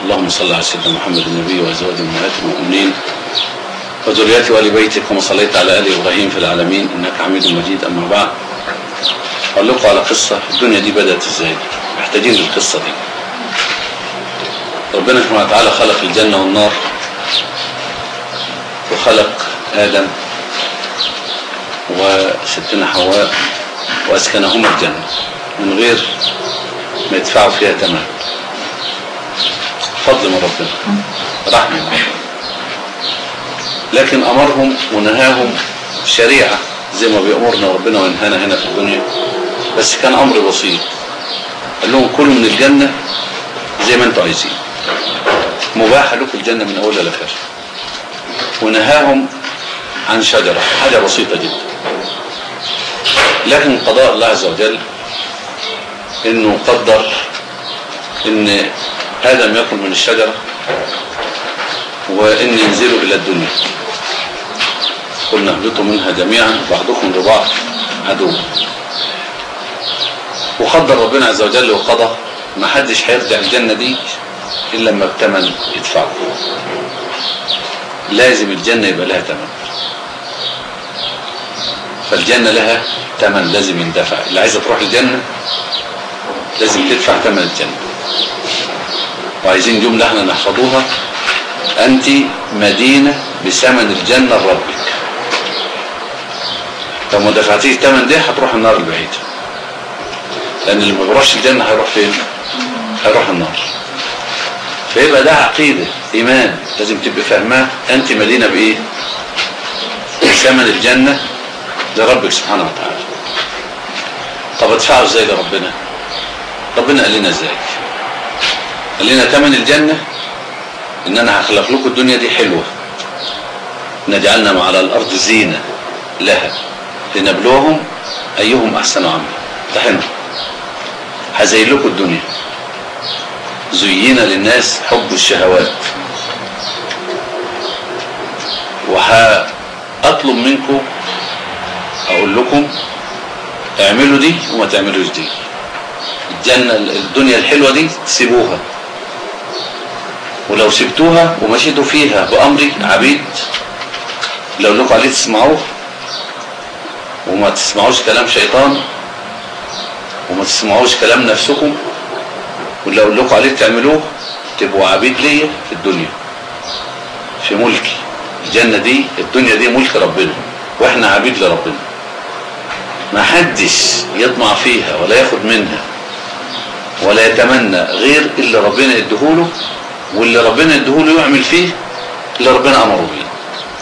اللهم صل على سيدنا محمد النبي وازواجه امهات المؤمنين وذريته وآل بيته كما صليت على آل إبراهيم في العالمين إنك حميد مجيد أما بعد أقول لكم على قصة الدنيا دي بدأت إزاي محتاجين للقصة دي ربنا سبحانه وتعالى خلق الجنة والنار وخلق آدم وستنا حواء وأسكنهما الجنة من غير ما يدفعوا فيها تمام فضل من ربنا رحمة من ربنا لكن أمرهم ونهاهم شريعة زي ما بيأمرنا ربنا وينهانا هنا في الدنيا بس كان أمر بسيط قال لهم كلوا من الجنة زي ما انتوا عايزين مباح لكم الجنة من أولها لآخرها ونهاهم عن شجرة حاجة بسيطة جدا لكن قضاء الله عز وجل انه قدر ان آدم يأكل من الشجرة وان ينزلوا الى الدنيا قلنا اهبطوا منها جميعا بعضكم لبعض عدو وقدر ربنا عز وجل وقضى ما حدش هيرجع الجنة دي الا لما بتمن يدفعه لازم الجنة يبقى لها تمن فالجنة لها تمن لازم يندفع اللي عايزة تروح الجنة لازم تدفع تمن الجنة وعايزين جملة احنا نحفظوها انت مدينة بثمن الجنة لربك لو ما دفعتيش الثمن ده هتروح النار البعيدة لان اللي ما بيروحش الجنة هيروح فين هيروح النار فيبقى ده عقيدة ايمان لازم تبقى فاهماه انت مدينة بايه بثمن الجنة لربك سبحانه وتعالى طب ادفعه ازاي لربنا ربنا قال لنا ازاي قال لنا تمن الجنة ان انا هخلق لكم الدنيا دي حلوة نجعلنا على الارض زينة لها لنبلوهم ايهم احسن عملا امتحنوا هزين لكم الدنيا زينا للناس حب الشهوات وهطلب منكم اقول لكم اعملوا دي وما تعملوش دي الجنة الدنيا الحلوة دي تسيبوها ولو سبتوها ومشيتوا فيها بأمري عبيد لو لكم عليه تسمعوه وما تسمعوش كلام شيطان وما تسمعوش كلام نفسكم ولو لكم عليه تعملوه تبقوا عبيد ليا في الدنيا في ملكي الجنة دي الدنيا دي ملك ربنا واحنا عبيد لربنا ما حدش يطمع فيها ولا ياخد منها ولا يتمنى غير اللي ربنا يديهوله واللي ربنا يديهوله يعمل فيه اللي ربنا امره بيه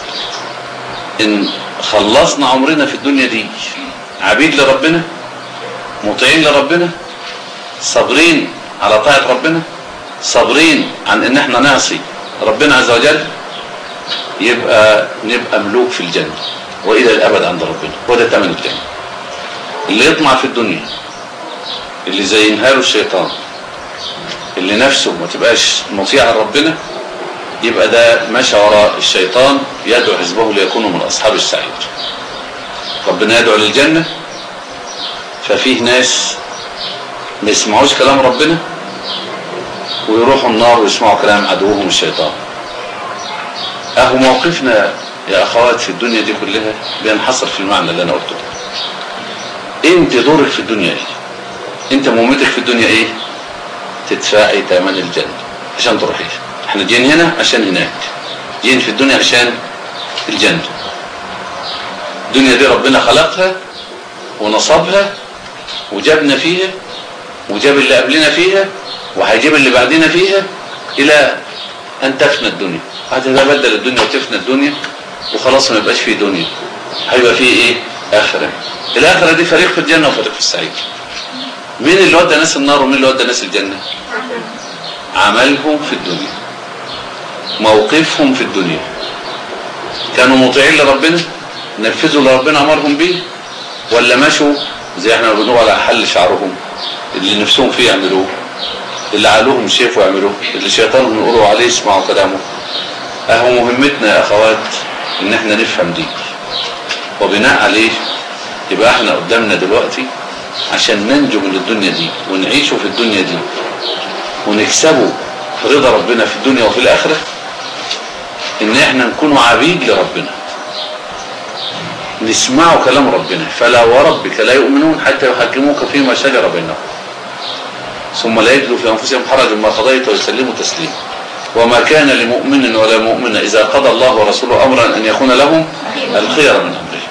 ان خلصنا عمرنا في الدنيا دي عبيد لربنا مطيعين لربنا صابرين على طاعة ربنا صابرين عن ان احنا نعصي ربنا عز وجل يبقى نبقى ملوك في الجنة والى الابد عند ربنا وده تمن الجنة اللي يطمع في الدنيا اللي زينها له الشيطان اللي نفسه ما تبقاش مطيع لربنا يبقى ده ماشي وراء الشيطان يدعو حزبه ليكونوا من اصحاب السعير ربنا يدعو للجنة ففيه ناس ما يسمعوش كلام ربنا ويروحوا النار ويسمعوا كلام عدوهم الشيطان اهو موقفنا يا اخوات في الدنيا دي كلها بينحصر في المعنى اللي انا قلته ده انت دورك في الدنيا ايه انت مهمتك في الدنيا ايه تدفعي ثمن الجنة عشان تروحي احنا جايين هنا عشان هناك جايين في الدنيا عشان الجنة الدنيا دي ربنا خلقها ونصبها وجابنا فيها وجاب اللي قبلنا فيها وهيجيب اللي بعدنا فيها الى ان تفنى الدنيا هتتبدل الدنيا وتفنى الدنيا وخلاص ما يبقاش فيه دنيا هيبقى فيه ايه اخره الاخره دي فريق في الجنه وفريق في السعير مين اللي ودى ناس النار ومين اللي ودى ناس الجنه عملهم في الدنيا موقفهم في الدنيا كانوا مطيعين لربنا نفذوا اللي ربنا امرهم بيه ولا مشوا زي احنا بنقول على حل شعرهم اللي نفسهم فيه يعملوه اللي عقلهم شافوا يعملوه اللي شيطانهم يقولوا عليه يسمعوا كلامه اهو مهمتنا يا اخوات ان احنا نفهم دي وبناء عليه يبقى احنا قدامنا دلوقتي عشان ننجو من الدنيا دي ونعيشوا في الدنيا دي ونكسبوا رضا ربنا في الدنيا وفي الآخرة ان احنا نكون عبيد لربنا نسمع كلام ربنا فلا وربك لا يؤمنون حتى يحكموك فيما شجر بينهم ثم لا يجدوا في أنفسهم حرج ما قضيت ويسلموا تسليما وما كان لمؤمن ولا مؤمنة إذا قضى الله ورسوله أمرا أن يكون لهم الخير من أمره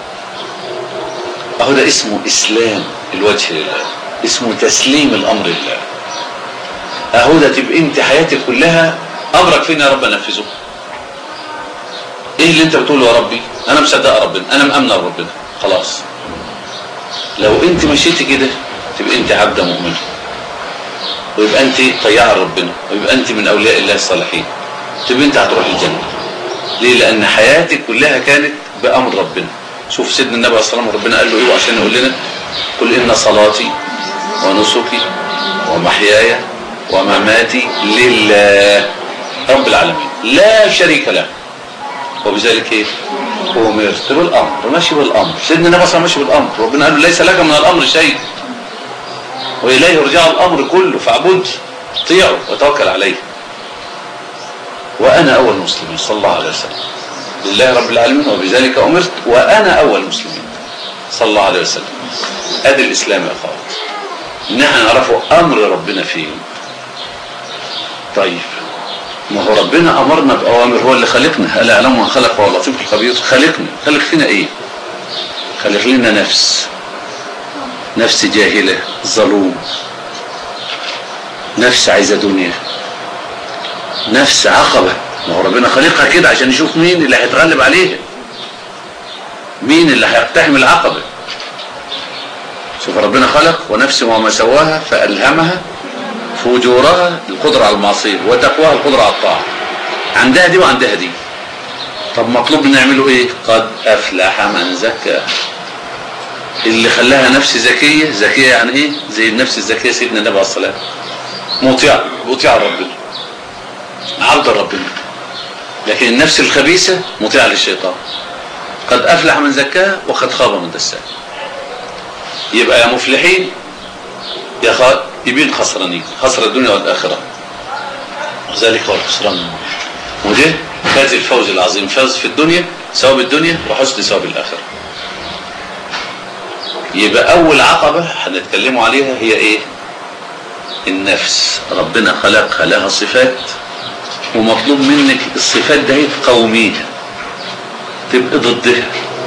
أهو ده اسمه إسلام الوجه لله اسمه تسليم الأمر لله أهو ده تبقى أنت حياتك كلها أمرك فين يا رب أنفذه إيه اللي أنت بتقوله يا ربي أنا مصدق ربنا أنا مأمنة ربنا خلاص لو أنت مشيتي كده تبقى أنت عبدة مؤمنة ويبقى أنت طيعة ربنا ويبقى أنت من أولياء الله الصالحين تبقى أنت هتروح الجنة ليه لأن حياتك كلها كانت بأمر ربنا شوف سيدنا النبي عليه الصلاة والسلام ربنا قال له إيه عشان يقول لنا قل إن صلاتي ونسكي ومحياي ومماتي لله رب العالمين لا شريك له وبذلك ايه امرت بالامر ماشي بالامر سيدنا النبي صلى الله عليه وسلم ماشي بالامر ربنا قال له ليس لك من الامر شيء واليه يرجع الامر كله فاعبد طيعه وتوكل عليه وانا اول مسلمين صلى الله عليه وسلم لله رب العالمين وبذلك امرت وانا اول مسلمين صلى الله عليه وسلم ادي الاسلام يا اخوان ان احنا نعرفوا امر ربنا فيه طيب ما هو ربنا امرنا باوامر هو اللي خلقنا الا يعلم من خلق وهو اللطيف الخبير خلقنا خلق فينا ايه خلق لنا نفس نفس جاهله ظلوم نفس عايزه دنيا نفس عقبه ما هو ربنا خلقها كده عشان يشوف مين اللي هيتغلب عليها مين اللي هيقتحم العقبه شوف ربنا خلق ونفس وما سواها فألهمها فجورها القدرة على المعصية وتقواها القدرة على الطاعة عندها دي وعندها دي طب مطلوب نعمله ايه قد أفلح من زكى اللي خلاها نفس ذكية ذكية يعني ايه زي النفس الذكية سيدنا النبي عليه الصلاة مطيع مطيع ربنا عبد ربنا لكن النفس الخبيثة مطيعة للشيطان قد أفلح من زكاها وقد خاب من دساها يبقى يا مفلحين يا خ... يبين خسرانين خسر الدنيا والآخرة وذلك هو الخسران وده فاز الفوز العظيم فاز في الدنيا ثواب الدنيا وحسن ثواب الآخرة يبقى أول عقبة هنتكلموا عليها هي إيه النفس ربنا خلقها لها صفات ومطلوب منك الصفات دي تقوميها تبقى ضدها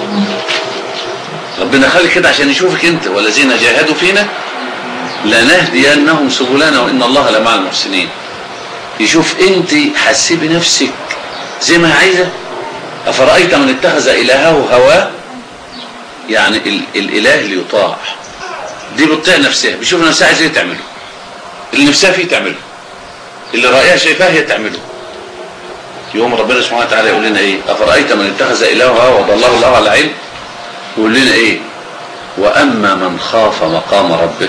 ربنا خلق كده عشان يشوفك انت والذين جاهدوا فينا لنهدينهم سبلنا وان الله لمع المحسنين يشوف انت حسبي نفسك زي ما عايزه افرايت من اتخذ الهه هواه يعني ال الاله اللي يطاع دي بتطيع نفسها بيشوف نفسها عايزه تعمله اللي نفسها فيه تعمله اللي رايها شايفاه هي تعمله يوم ربنا سبحانه وتعالى يقول لنا ايه افرايت من اتخذ الهه هواه وضله الله على علم يقول لنا ايه واما من خاف مقام ربه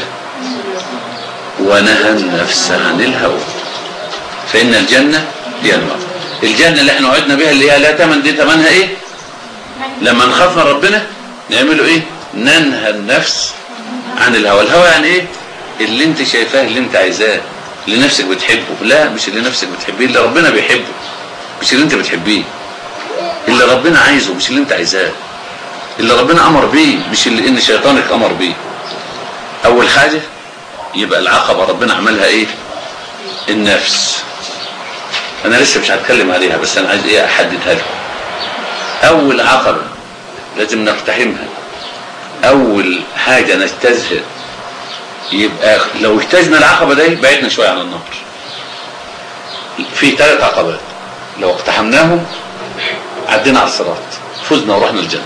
ونهى النفس عن الهوى فان الجنه هي النار الجنه اللي احنا وعدنا بها اللي هي لا تمن دي تمنها ايه لما نخاف من ربنا نعمله ايه ننهى النفس عن الهوى الهوى يعني ايه اللي انت شايفاه اللي انت عايزاه اللي نفسك بتحبه لا مش اللي نفسك بتحبيه اللي ربنا بيحبه مش اللي انت بتحبيه اللي ربنا عايزه مش اللي انت عايزاه اللي ربنا امر بيه مش اللي ان شيطانك امر بيه اول حاجة يبقى العقبة ربنا عملها ايه النفس انا لسه مش هتكلم عليها بس انا عايز ايه احددها لكم اول عقبة لازم نقتحمها اول حاجة نجتازها يبقى لو اجتزنا العقبة دي بعدنا شوية عن النهر في ثلاث عقبات لو اقتحمناهم عدينا على الصراط فزنا ورحنا الجنة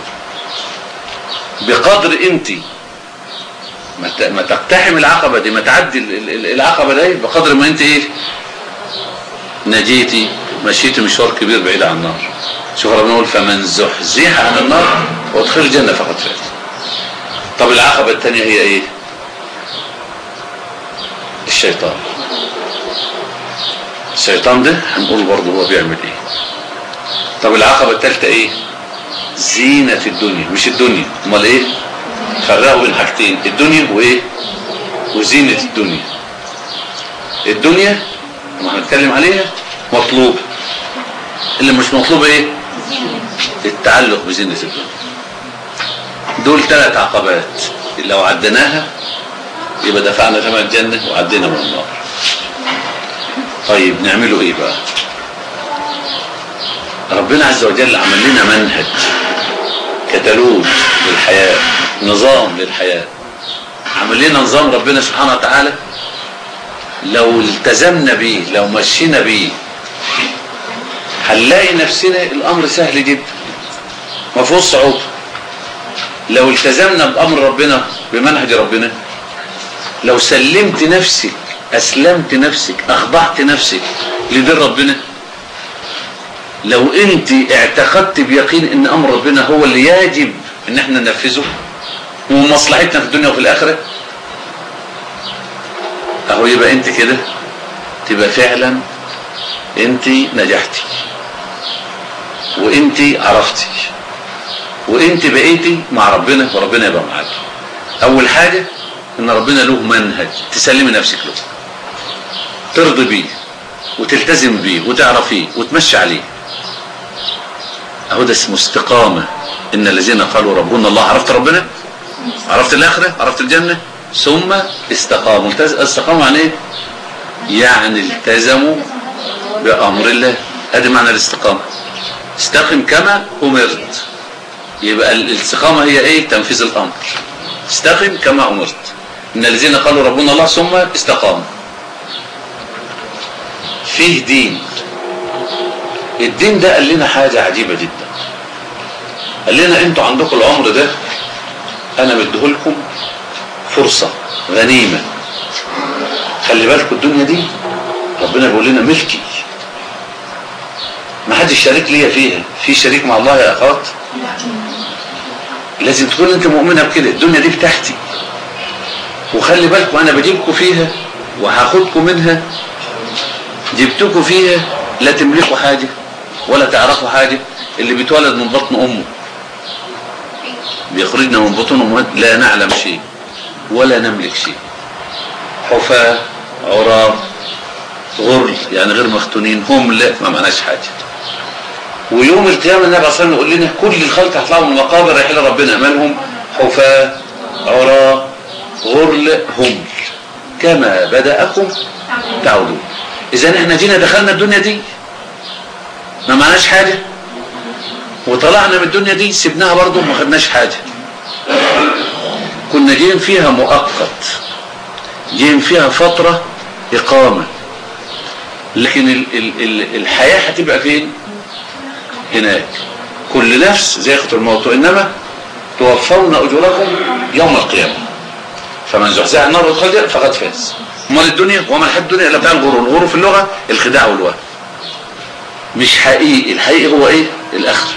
بقدر انت ما تقتحم العقبة دي ما تعدي العقبة دي بقدر ما انت ايه نجيتي مشيتي مشوار كبير بعيد عن النار شوف ربنا يقول فمن زحزح عن النار وادخل الجنة فقد فاز طب العقبة الثانية هي ايه الشيطان الشيطان ده هنقول برضه هو بيعمل ايه طب العقبة الثالثة ايه زينة الدنيا مش الدنيا امال ايه فرقوا بين حاجتين الدنيا وايه وزينة الدنيا الدنيا ما هنتكلم عليها مطلوب اللي مش مطلوب ايه التعلق بزينة الدنيا دول ثلاث عقبات لو عديناها يبقى دفعنا ثمن الجنة وعدينا من النار طيب نعمله ايه بقى ربنا عز وجل عمل لنا منهج كتالوج للحياة نظام للحياة عمل لنا نظام ربنا سبحانه وتعالى لو التزمنا بيه لو مشينا بيه هنلاقي نفسنا الامر سهل جدا ما فيهوش صعوبه لو التزمنا بامر ربنا بمنهج ربنا لو سلمت نفسك اسلمت نفسك اخضعت نفسك لدين ربنا لو انت اعتقدت بيقين ان امر ربنا هو اللي يجب ان احنا ننفذه ومصلحتنا في الدنيا وفي الاخره اهو يبقى انت كده تبقى فعلا انت نجحتي وانت عرفتي وانت بقيتي مع ربنا وربنا يبقى معاك اول حاجة ان ربنا له منهج تسلمي نفسك له ترضي بيه وتلتزم بيه وتعرفيه وتمشي عليه اهو ده اسمه استقامة ان الذين قالوا ربنا الله عرفت ربنا عرفت الاخرة عرفت الجنة ثم استقاموا استقاموا يعني ايه يعني التزموا بامر الله ادي معنى الاستقامة استقم كما امرت يبقى الاستقامة هي ايه تنفيذ الامر استقم كما امرت ان الذين قالوا ربنا الله ثم استقاموا فيه دين الدين ده قال لنا حاجة عجيبة جدا قال لنا انتوا عندكم العمر ده انا مديهولكم فرصة غنيمة خلي بالكم الدنيا دي ربنا بيقول لنا ملكي ما حدش شريك ليا فيها في شريك مع الله يا اخوات لازم تكون انت مؤمنة بكده الدنيا دي بتاعتي وخلي بالكم انا بجيبكم فيها وهاخدكم منها جبتكم فيها لا تملكوا حاجة ولا تعرفوا حاجة اللي بيتولد من بطن امه بيخرجنا من بطون امهات لا نعلم شيء ولا نملك شيء حفاة عراة غرل يعني غير مختونين هم لا ما معناش حاجة ويوم القيامة النبي عليه الصلاة يقول لنا كل الخلق هيطلعوا من المقابر رايحين لربنا مالهم حفاة عراة غرل هم كما بدأكم تعودون إذا احنا جينا دخلنا الدنيا دي ما معناش حاجة وطلعنا من الدنيا دي سبناها برضه ما خدناش حاجة كنا جايين فيها مؤقت جايين فيها فترة إقامة لكن ال ال ال الحياة هتبقى فين هناك كل نفس زيغة الموت إنما توفون أجوركم يوم القيامة فمن زحزح النار وادخل فقد فاز امال الدنيا وما الحياة الدنيا الا بتاع الغرور الغرور في اللغة الخداع والوهم مش حقيقي الحقيقي هو ايه الاخر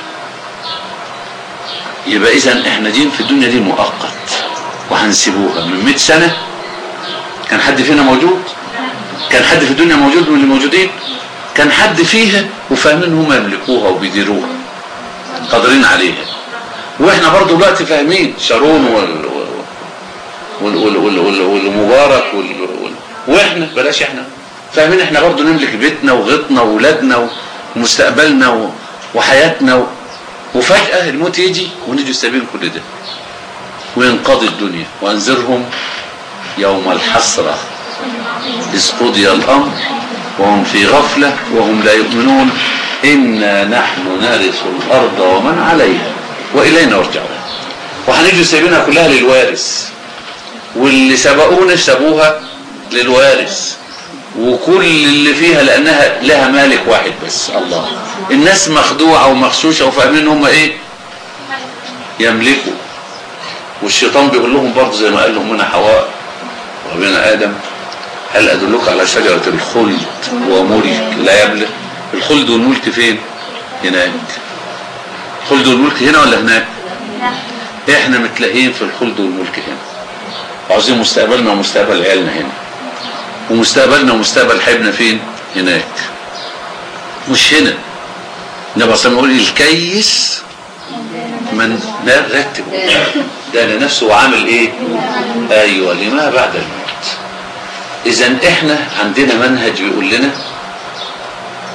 يبقى اذا احنا جين في الدنيا دي مؤقت وهنسيبوها من 100 سنة كان حد فينا موجود كان حد في الدنيا موجود من الموجودين كان حد فيها وفاهمين هم يملكوها وبيديروها قادرين عليها واحنا برضو دلوقتي فاهمين شارون وال وال وال وال وال والمبارك وال وال واحنا بلاش احنا فاهمين احنا برضو نملك بيتنا وغيطنا وولادنا ومستقبلنا و... وحياتنا و... وفجأة الموت يجي ونيجي سايبين كل ده وينقضي الدنيا وانذرهم يوم الحسرة إذ قضي الأمر وهم في غفلة وهم لا يؤمنون إنا نحن نرث الأرض ومن عليها وإلينا يرجعون وهنيجي سايبينها كلها للوارث واللي سبقونا سابوها للوارث وكل اللي فيها لأنها لها مالك واحد بس الله الناس مخدوعة ومخشوشة وفاهمين هم ايه يملكوا والشيطان بيقول لهم برضه زي ما قال لهم هنا حواء وبين آدم هل أدلك على شجرة الخلد وملك لا يبلغ الخلد والملك فين هناك الخلد والملك هنا ولا هناك احنا متلاقين في الخلد والملك هنا وعاوزين مستقبلنا ومستقبل عيالنا هنا ومستقبلنا ومستقبل حبنا فين هناك مش هنا النبي صلى الله عليه وسلم يقول الكيس من لا رتب ده لنفسه وعامل ايه ايوه لما بعد الموت اذا احنا عندنا منهج بيقول لنا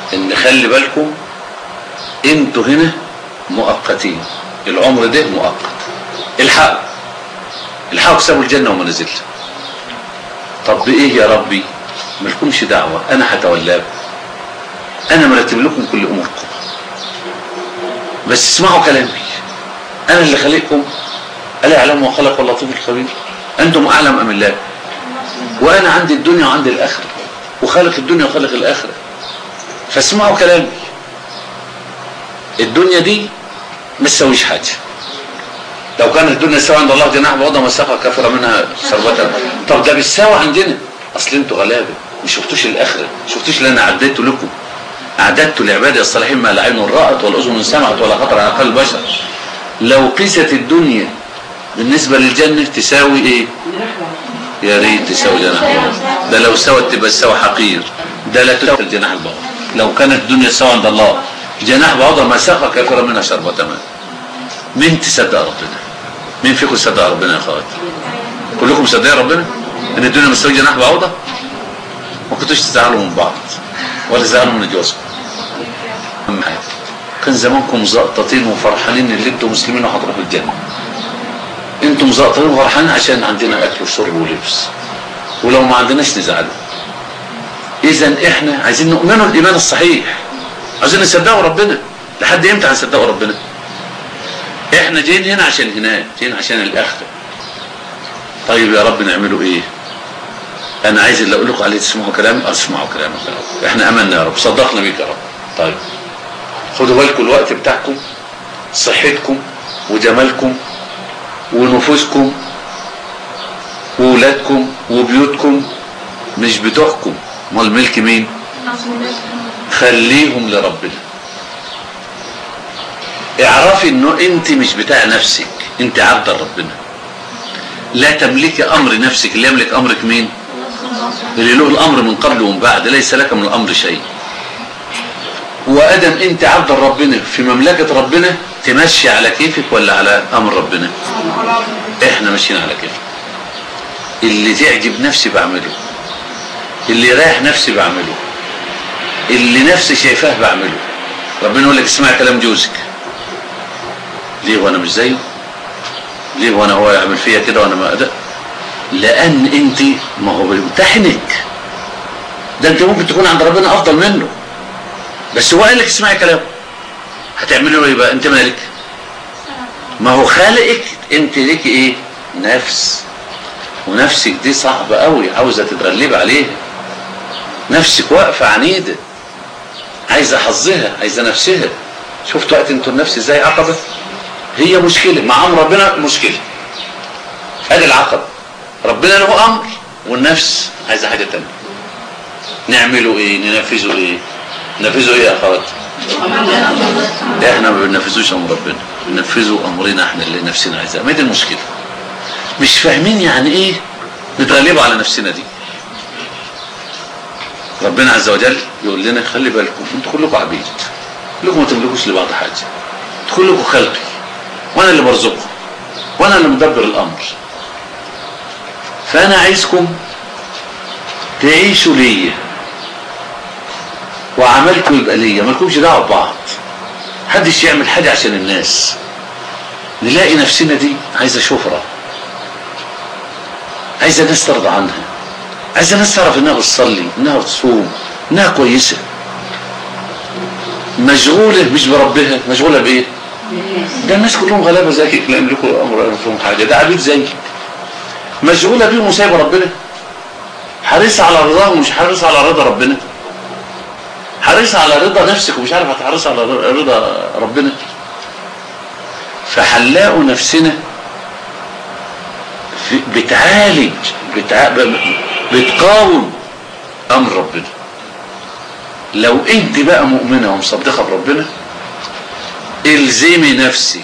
ان خلي بالكم انتوا هنا مؤقتين العمر ده مؤقت الحقوا الحقوا اكسبوا الجنة وما نزل طب بايه يا ربي ملكمش دعوة انا هتولاكم انا مرتب لكم كل اموركم بس اسمعوا كلامي انا اللي خلقكم الا يعلم ما خلق اللطيف الخبير انتم اعلم ام الله وانا عندي الدنيا وعندي الاخره وخلق الدنيا وخلق الاخره فاسمعوا كلامي الدنيا دي ما تسويش حاجه لو كانت الدنيا تساوي عند الله جناح بعوضه ما سقى كافره منها شربتها طب ده بالساوي عندنا اصل انتوا غلابه ما شفتوش الاخره ما شفتوش اللي انا عديته لكم اعددت لعبادي الصالحين ما لا عين رأت ولا اذن سمعت ولا خطر على قلب بشر لو قست الدنيا بالنسبه للجنه تساوي ايه يا ريت تساوي جناح بعوضة ده لو سوت تبقى تساوي حقير ده لا تساوي الجناح البعوض لو كانت الدنيا تساوي عند الله جناح بعوضة ما سقى كافرة منها شربة ماء مين تصدق ربنا مين فيكم صدق ربنا يا اخوات كلكم مصدقين ربنا ان الدنيا مستوي جناح بعوضة ما كنتوش تزعلوا من بعض ولا تزعلوا من جوازكم اهم حاجه كان زمانكم زقطتين وفرحانين ان انتم مسلمين وهتروحوا الجنه انتم زقطتين وفرحانين عشان عندنا اكل وشرب ولبس ولو ما عندناش نزعلوا اذا احنا عايزين نؤمنوا الايمان الصحيح عايزين نصدقوا ربنا لحد امتى هنصدقوا ربنا احنا جايين هنا عشان هناك جايين عشان الاخره طيب يا رب نعمله ايه انا عايز اللي اقول لكم عليه تسمعوا كلامي اسمعوا كلامك يا رب احنا امنا يا رب صدقنا بيك يا رب طيب خدوا بالكم الوقت بتاعكم صحتكم وجمالكم ونفوسكم وولادكم وبيوتكم مش بتوعكم امال ملك مين خليهم لربنا اعرفي انه انت مش بتاع نفسك انت عبد ربنا لا تملكي امر نفسك اللي يملك امرك مين اللي له الامر من قبل ومن بعد ليس لك من الامر شيء وادم انت عبد ربنا في مملكة ربنا تمشي على كيفك ولا على امر ربنا احنا ماشيين على كيفك اللي تعجب نفسي بعمله اللي يريح نفسي بعمله اللي نفسي شايفاه بعمله ربنا يقول لك اسمع كلام جوزك ليه وانا مش زيه ليه وانا هو يعمل فيا كده وانا ما أدق لان انت ما هو بيمتحنك ده انت ممكن تكون عند ربنا افضل منه بس هو قال لك اسمعي كلامه هتعملي له ايه بقى انت مالك ما هو خالقك انت ليك ايه نفس ونفسك دي صعبة قوي عاوزة تتغلب عليها نفسك واقفة عنيدة عايزة حظها عايزة نفسها شفت وقت انتوا النفس ازاي عقبة هي مشكلة مع امر ربنا مشكلة ادي العقبة ربنا له امر والنفس عايزة حاجة تانية نعمله ايه ننفذه ايه ننفذه ايه يا اخوات احنا ما بننفذوش امر ربنا بننفذه امرنا احنا اللي نفسنا عايزاه ما دي المشكله مش فاهمين يعني ايه نتغلبوا على نفسنا دي ربنا عز وجل يقول لنا خلي بالكم انتوا كلكم عبيد كلكم ما تملكوش لبعض حاجه انتوا كلكم خلقي وانا اللي برزقكم وانا اللي مدبر الامر فانا عايزكم تعيشوا ليا وعملكم يبقى ليا مالكمش دعوه ببعض محدش يعمل حاجه عشان الناس نلاقي نفسنا دي عايزه شهره عايزه ناس ترضى عنها عايزه ناس تعرف انها بتصلي انها بتصوم انها كويسه مشغوله مش بربها مشغوله بايه ده الناس كلهم غلابه زيك لا يملكوا امر انفسهم حاجه ده عبيد زيك مشغوله بيهم وسايبه ربنا حريصه على رضاه ومش حريصه على رضا ربنا حريصه على رضا نفسك ومش عارفه تحرص على رضا ربنا فهنلاقوا نفسنا بتعالج بتع... بتقاوم امر ربنا لو انت بقى مؤمنه ومصدقه بربنا الزمي نفسك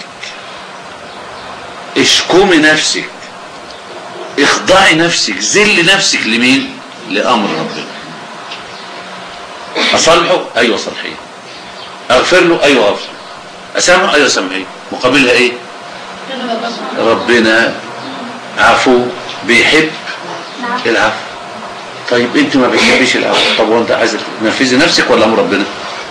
اشكمي نفسك اخضعي نفسك ذل نفسك لمين لامر ربنا اصلحه ايوه صلحيه اغفر له ايوه اغفر اسامحه ايوه سامحيه مقابلها ايه ربنا عفو بيحب العفو طيب انت ما بتحبيش العفو طب وانت عايزه تنفذي نفسك ولا امر ربنا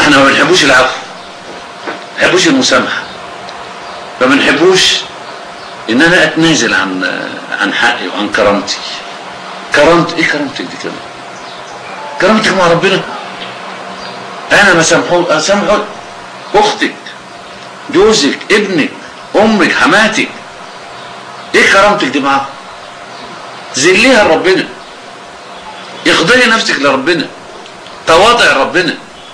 احنا ما بنحبوش العفو ما بنحبوش المسامحة ما بنحبوش ان انا اتنازل عن عن حقي وعن كرامتي كرامتي ايه كرامتك دي كده كرامتك مع ربنا انا ما سامحو اسامحه اختك جوزك ابنك امك حماتك ايه كرامتك دي معاهم ذليها لربنا اخضعي نفسك لربنا تواضع لربنا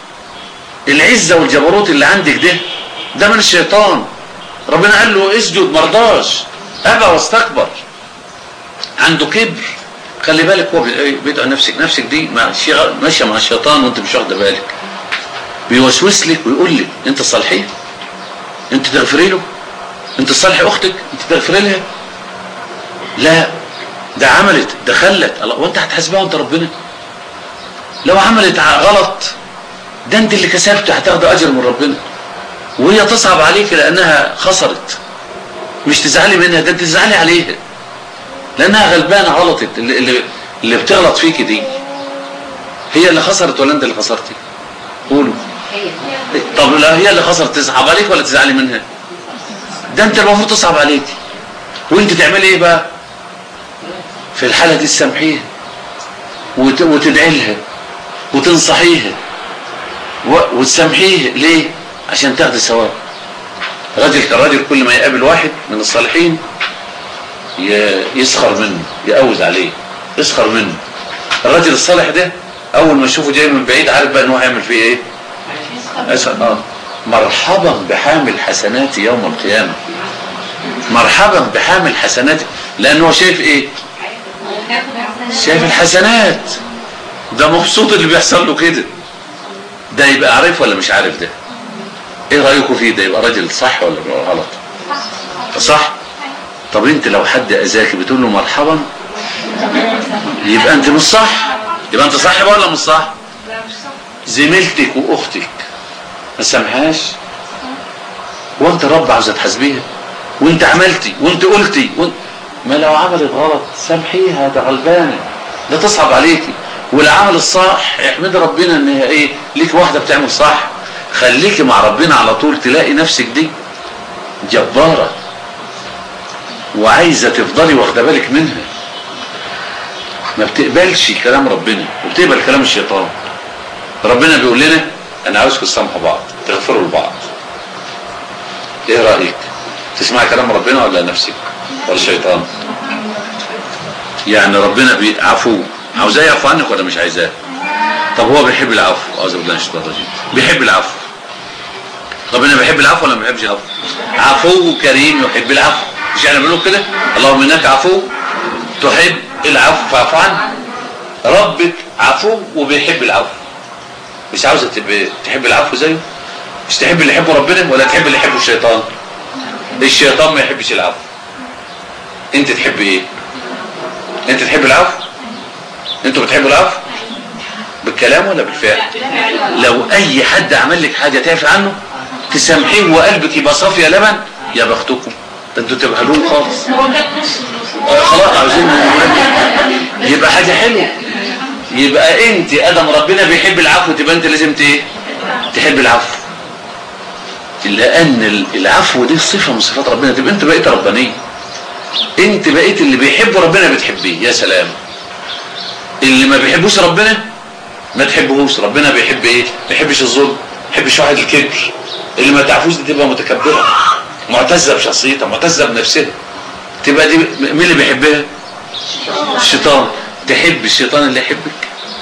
العزة والجبروت اللي عندك ده ده من الشيطان ربنا قال له اسجد مرضاش ابى واستكبر عنده كبر خلي بالك هو بيدعو نفسك نفسك دي ماشيه مع الشيطان وانت مش واخده بالك بيوسوس لك ويقول لك انت صالحيه انت تغفري له انت تصالحي اختك انت تغفري لها لا ده عملت ده خلت الله وانت هتحاسبها وانت ربنا لو عملت غلط ده انت اللي كسبت هتاخد اجر من ربنا وهي تصعب عليك لانها خسرت مش تزعلي منها ده انت تزعلي عليها لانها غلبانه غلطت اللي, اللي, اللي بتغلط فيك دي هي اللي خسرت ولا انت اللي خسرتي قولوا طب لا هي اللي خسرت تصعب عليك ولا تزعلي منها ده انت المفروض تصعب عليك وانت تعملي ايه بقى في الحالة دي تسامحيها وت... وتدعي لها وتنصحيها و... وتسامحيه ليه عشان تاخدي ثواب راجل كراجل كل ما يقابل واحد من الصالحين ي... يسخر منه يقوز عليه يسخر منه الراجل الصالح ده اول ما يشوفه جاي من بعيد عارف بقى ان هو هيعمل فيه ايه اسال اه مرحبا بحامل حسنات يوم القيامه مرحبا بحامل حسنات لانه شايف ايه شايف الحسنات ده مبسوط اللي بيحصل له كده ده يبقى عارف ولا مش عارف ده ايه رايكم فيه ده يبقى راجل صح ولا غلط صح طب انت لو حد اذاك بتقول له مرحبا يبقى انت مش صح يبقى انت صح ولا مش صح زميلتك واختك ما سامحاش وانت رب عاوزه تحاسبيها وانت عملتي وانت قلتي وانت ما لو عملت غلط سامحيها ده غلبانه ده تصعب عليكي والعمل الصح احمد ربنا ان هي ايه ليك واحده بتعمل صح خليكي مع ربنا على طول تلاقي نفسك دي جباره وعايزه تفضلي واخده بالك منها ما بتقبلش كلام ربنا وبتقبل كلام الشيطان ربنا بيقول لنا انا عاوزكم تسامحوا بعض تغفروا لبعض ايه رايك تسمعي كلام ربنا ولا نفسك ولا الشيطان يعني ربنا عفو عاوزاه يعفو عنك ولا مش عايزاه طب هو بيحب العفو اعوذ بالله من الشيطان الرجيم بيحب العفو ربنا بيحب العفو ولا ما بيحبش العفو عفو كريم يحب العفو مش يعني بنقول كده اللهم انك عفو تحب العفو فاعف عنه ربك عفو وبيحب العفو مش عاوزه تحب العفو زيه مش تحب اللي يحبه ربنا ولا تحب اللي يحبه الشيطان الشيطان ما يحبش العفو انت تحب ايه انت تحب العفو انتوا بتحبوا العفو بالكلام ولا بالفعل لو اي حد عمل لك حاجه تعفي عنه تسامحيه وقلبك يبقى صافي يا لبن يا بختكم ده انتوا تبهلون خالص خلاص عاوزين يبقى حاجه حلوه يبقى انت ادم ربنا بيحب العفو تبقى انت لازم ايه تحب العفو لان العفو دي صفه من صفات ربنا تبقى انت بقيت ربانيه انت بقيت اللي بيحب ربنا بتحبيه يا سلام اللي ما بيحبوش ربنا ما تحبهوش ربنا بيحب ايه ما بيحبش الظلم ما بيحبش واحد الكبر اللي ما تعرفوش دي تبقى متكبره معتزه بشخصيتها معتزه بنفسها تبقى دي مين اللي بيحبها الشيطان تحب الشيطان اللي يحبك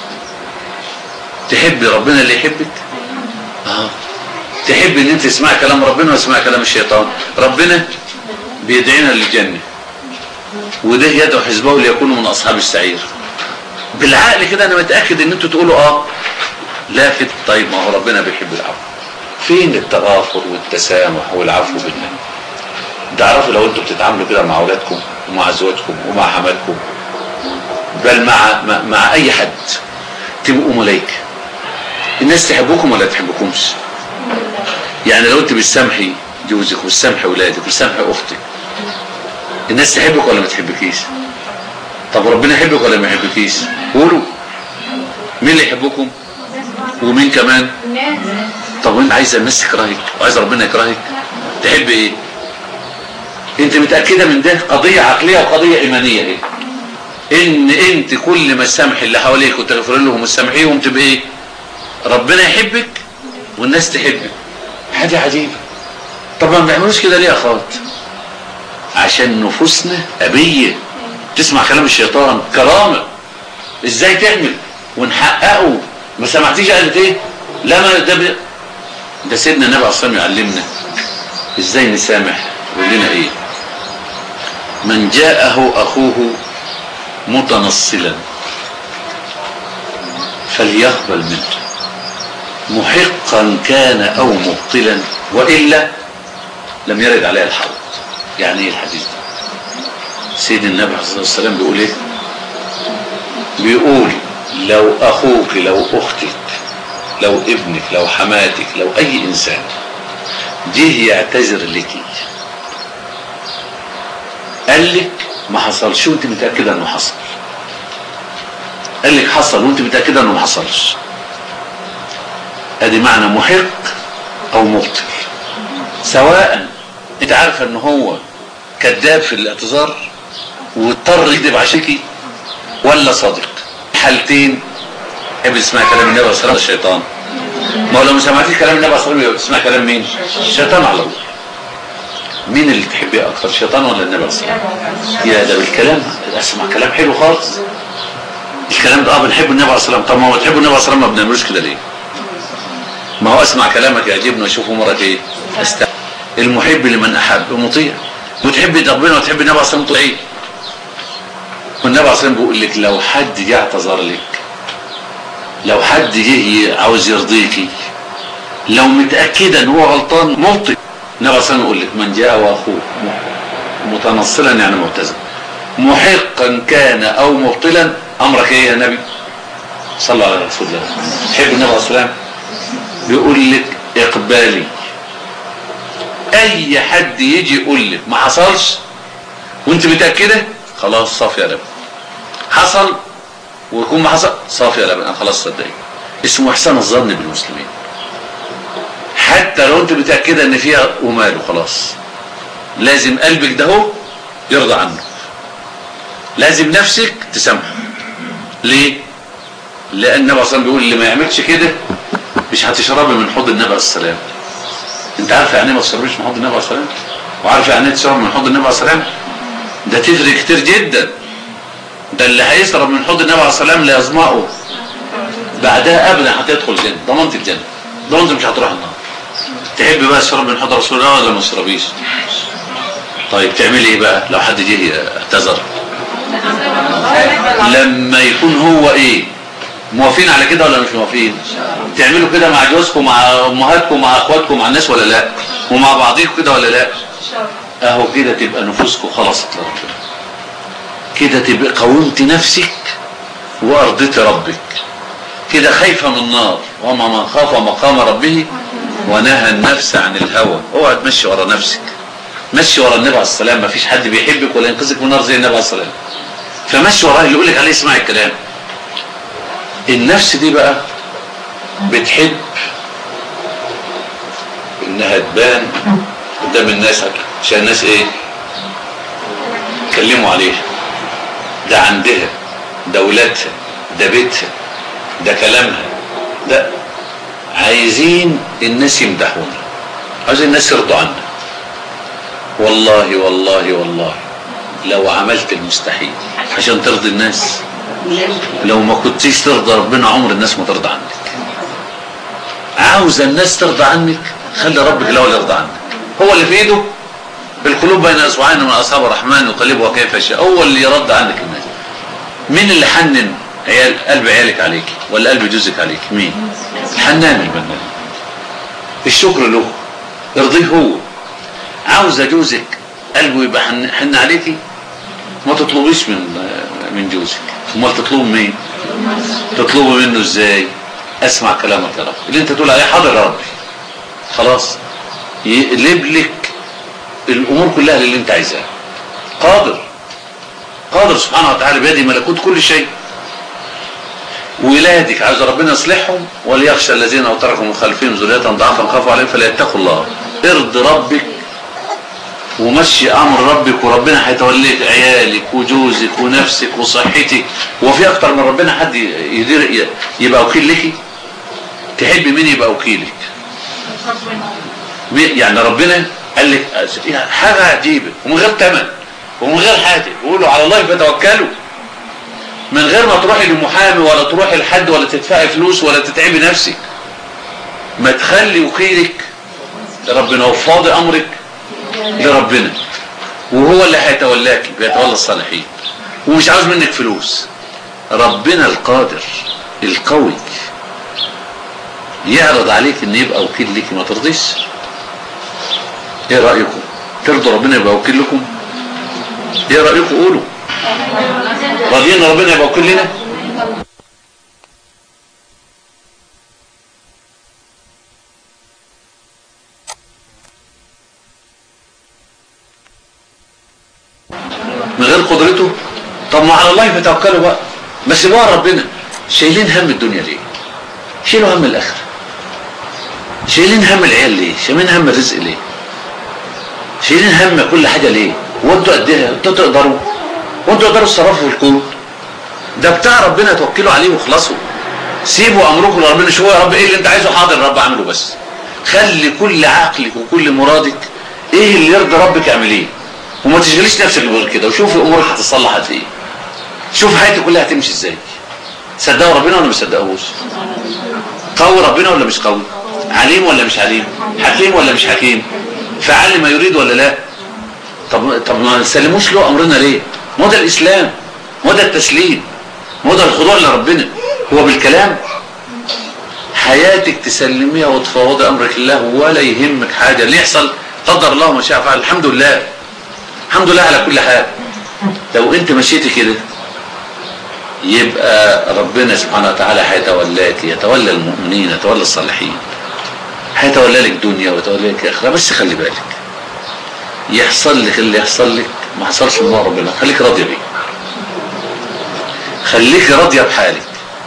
تحب ربنا اللي يحبك اه تحب ان انت تسمع كلام ربنا وتسمع كلام الشيطان ربنا بيدعينا للجنه وده يدعو حزبه ليكونوا من اصحاب السعير بالعقل كده انا متاكد ان انتوا تقولوا اه لافت طيب ما هو ربنا بيحب العفو فين التغافر والتسامح والعفو بالله ده عرفوا لو انتوا بتتعاملوا كده مع اولادكم ومع زوجكم ومع حماتكم بل مع, مع مع اي حد تبقوا ملائكه الناس تحبكم ولا تحبكمش يعني لو انت بتسامحي جوزك وبتسامحي اولادك وبتسامحي اختك الناس تحبك ولا ما تحبكيش طب ربنا يحبك ولا ما يحبكيش قولوا مين اللي يحبكم ومين كمان طب وانت عايز الناس تكرهك وعايز ربنا يكرهك تحب ايه انت متأكدة من ده قضية عقلية وقضية ايمانية ايه ان انت كل ما تسامح اللي حواليك وتغفر لهم وتسامحيهم تبقى ايه ربنا يحبك والناس تحبك حاجة عجيبة طب ما بنعملوش كده ليه يا اخوات عشان نفوسنا أبية تسمع كلام الشيطان كرامة ازاي تعمل ونحققه ما سمعتيش قالت ايه لا ما ده ب... ده سيدنا النبي عليه الصلاه يعلمنا ازاي نسامح يقول لنا ايه من جاءه اخوه متنصلا فليقبل منه محقا كان او مبطلا والا لم يرد عليه الحوض يعني ايه الحديث ده سيد النبي عليه الصلاه والسلام بيقول ايه بيقول لو اخوك لو اختك لو ابنك لو حماتك لو اي انسان جه يعتذر لك قال لك ما حصلش وانت متاكده انه حصل قال لك حصل وانت متاكده انه ما حصلش ادي معنى محق او مبطل سواء انت عارفه ان هو كذاب في الاعتذار واضطر يكذب عشانكي ولا صادق حالتين تحب تسمع كلام النبي صلى الله عليه وسلم الشيطان ما هو لو ما سمعتيش كلام النبي صلى الله عليه وسلم تسمع كلام مين الشيطان على طول مين اللي تحبيه اكتر الشيطان ولا النبي صلى الله عليه وسلم يا ده بالكلام اسمع كلام حلو خالص الكلام ده اه بنحب النبي عليه الصلاه والسلام طب ما هو تحب النبي عليه الصلاه والسلام ما بنعملوش كده ليه ما هو اسمع كلامك يعجبني واشوفه مرة ايه است... المحب لمن احب مطيع وتحب ربنا وتحب النبي عليه الصلاه والسلام ايه والنبي عليه الصلاه والسلام بيقول لك لو حد جه اعتذر لك لو حد جه عاوز يرضيكي لو متاكده ان هو غلطان مبطئ النبي عليه الصلاه والسلام يقول لك من جاء واخوه متنصلا يعني معتذر محقا كان او مبطلا امرك ايه يا نبي صلى على رسول الله تحب النبي عليه الصلاه والسلام بيقول لك اقبالي اي حد يجي يقول لك ما حصلش وانت متاكده خلاص صافي يا لبن حصل ويكون ما حصل صافي يا لبن انا خلاص صدقني اسمه احسان الظن بالمسلمين حتى لو انت متاكده ان فيها وماله خلاص لازم قلبك ده هو يرضى عنه لازم نفسك تسامحه ليه لان النبي صلى الله عليه وسلم بيقول اللي ما يعملش كده مش هتشربي من حوض النبي عليه السلام انت عارف يعني ايه ما تشربيش من حوض النبي عليه السلام وعارف يعني ايه تشرب من حوض النبي عليه السلام ده تفرق كتير جدا ده اللي هيشرب من حوض النبي عليه السلام لا يظمأه بعدها ابدا هتدخل الجنه ضمنت الجنه ضمنت مش هتروح النار تحب بقى تشرب من حوض رسول الله ولا ما تشربيش طيب تعملي ايه بقى لو حد جه اعتذر لما يكون هو ايه موافقين على كده ولا مش موافقين تعملوا كده مع جوزكم مع امهاتكم مع اخواتكم مع الناس ولا لا ومع بعضيكم كده ولا لا اهو كده تبقى نفوسكم خلصت لربنا كده تبقى قومت نفسك وارضيت ربك كده خايفه من النار وما من خاف مقام ربه ونهى النفس عن الهوى اوعى تمشي ورا نفسك مشي ورا النبي عليه السلام ما فيش حد بيحبك ولا ينقذك من النار زي النبي عليه السلام فمشي وراه اللي يقول لك عليه اسمع الكلام النفس دي بقى بتحب انها تبان قدام الناس عشان الناس ايه يتكلموا عليها ده عندها ده ولادها ده بيتها ده كلامها ده عايزين الناس يمدحونا عايزين الناس يرضوا عنا والله والله والله لو عملت المستحيل عشان ترضي الناس لو ما كنتيش ترضى ربنا عمر الناس ما ترضى عنك عاوز الناس ترضى عنك خلي ربك الاول يرضى عنك هو اللي في ايده القلوب بين اصبعين من اصحاب الرحمن يقلبها كيف يشاء هو اللي يرد عنك الناس مين اللي حنن عيال قلب عيالك عليك ولا قلب جوزك عليك مين الحنان المنان الشكر له ارضيه هو عاوزه جوزك قلبه يبقى حن, حن عليكي ما تطلبيش من من جوزك امال تطلب مين تطلبه منه ازاي اسمع كلامك يا رب اللي انت تقول عليه حاضر يا ربي خلاص يقلب لك الامور كلها اللي انت عايزاها قادر قادر سبحانه وتعالى بيده ملكوت كل شيء ولادك عايز ربنا يصلحهم وليخشى الذين لو تركوا من خلفهم ذرية ضعفا خافوا عليهم فليتقوا الله ارض ربك ومشي امر ربك وربنا هيتوليك عيالك وجوزك ونفسك وصحتك وفي اكتر من ربنا حد يدير يبقى وكيل لك تحب مين يبقى وكيلك يعني ربنا قال لك حاجه عجيبه ومن غير ثمن ومن غير حاجه يقولوا على الله فتوكلوا من غير ما تروحي لمحامي ولا تروحي لحد ولا تدفعي فلوس ولا تتعبي نفسك ما تخلي وكيلك ربنا وفاضي امرك لربنا وهو اللي هيتولاك بيتولى الصالحين ومش عاوز منك فلوس ربنا القادر القوي يعرض عليك ان يبقى وكيل ليك ما ترضيش ايه رايكم ترضوا ربنا يبقى وكيل لكم ايه رايكم قولوا راضيين ربنا يبقى وكيل لنا من غير قدرته طب ما على الله فتوكلوا بقى بس بقى ربنا شايلين هم الدنيا ليه شيلوا هم الاخره شايلين هم العيال ليه شايلين هم الرزق ليه شايلين هم كل حاجه ليه وانتوا قد ايه انتوا تقدروا وانتوا تقدروا تصرفوا في الكون ده بتاع ربنا توكلوا عليه واخلصوا سيبوا امركم لربنا شويه يا رب ايه اللي انت عايزه حاضر يا رب اعمله بس خلي كل عقلك وكل مرادك ايه اللي يرضي ربك اعمليه وما تشغليش نفسك غير كده وشوفي امورك هتتصلح قد ايه شوف حياتك كلها هتمشي ازاي صدقوا ربنا ولا ما صدقوش قوي ربنا ولا مش قوي عليم ولا مش عليم حكيم ولا مش حكيم فعل ما يريد ولا لا طب طب ما نسلموش له امرنا ليه ما ده الاسلام ما ده التسليم ما ده الخضوع لربنا هو بالكلام حياتك تسلميها وتفوضي امرك الله ولا يهمك حاجه اللي يحصل قدر الله ما شاء فعل الحمد لله الحمد لله على كل حال لو انت مشيتي كده يبقى ربنا سبحانه وتعالى هيتولاك يتولى المؤمنين يتولى الصالحين هيتولى لك دنيا ويتولى لك اخره بس خلي بالك يحصل لك اللي يحصل لك ما حصلش من ربنا خليك راضيه بيه خليك راضيه بحالك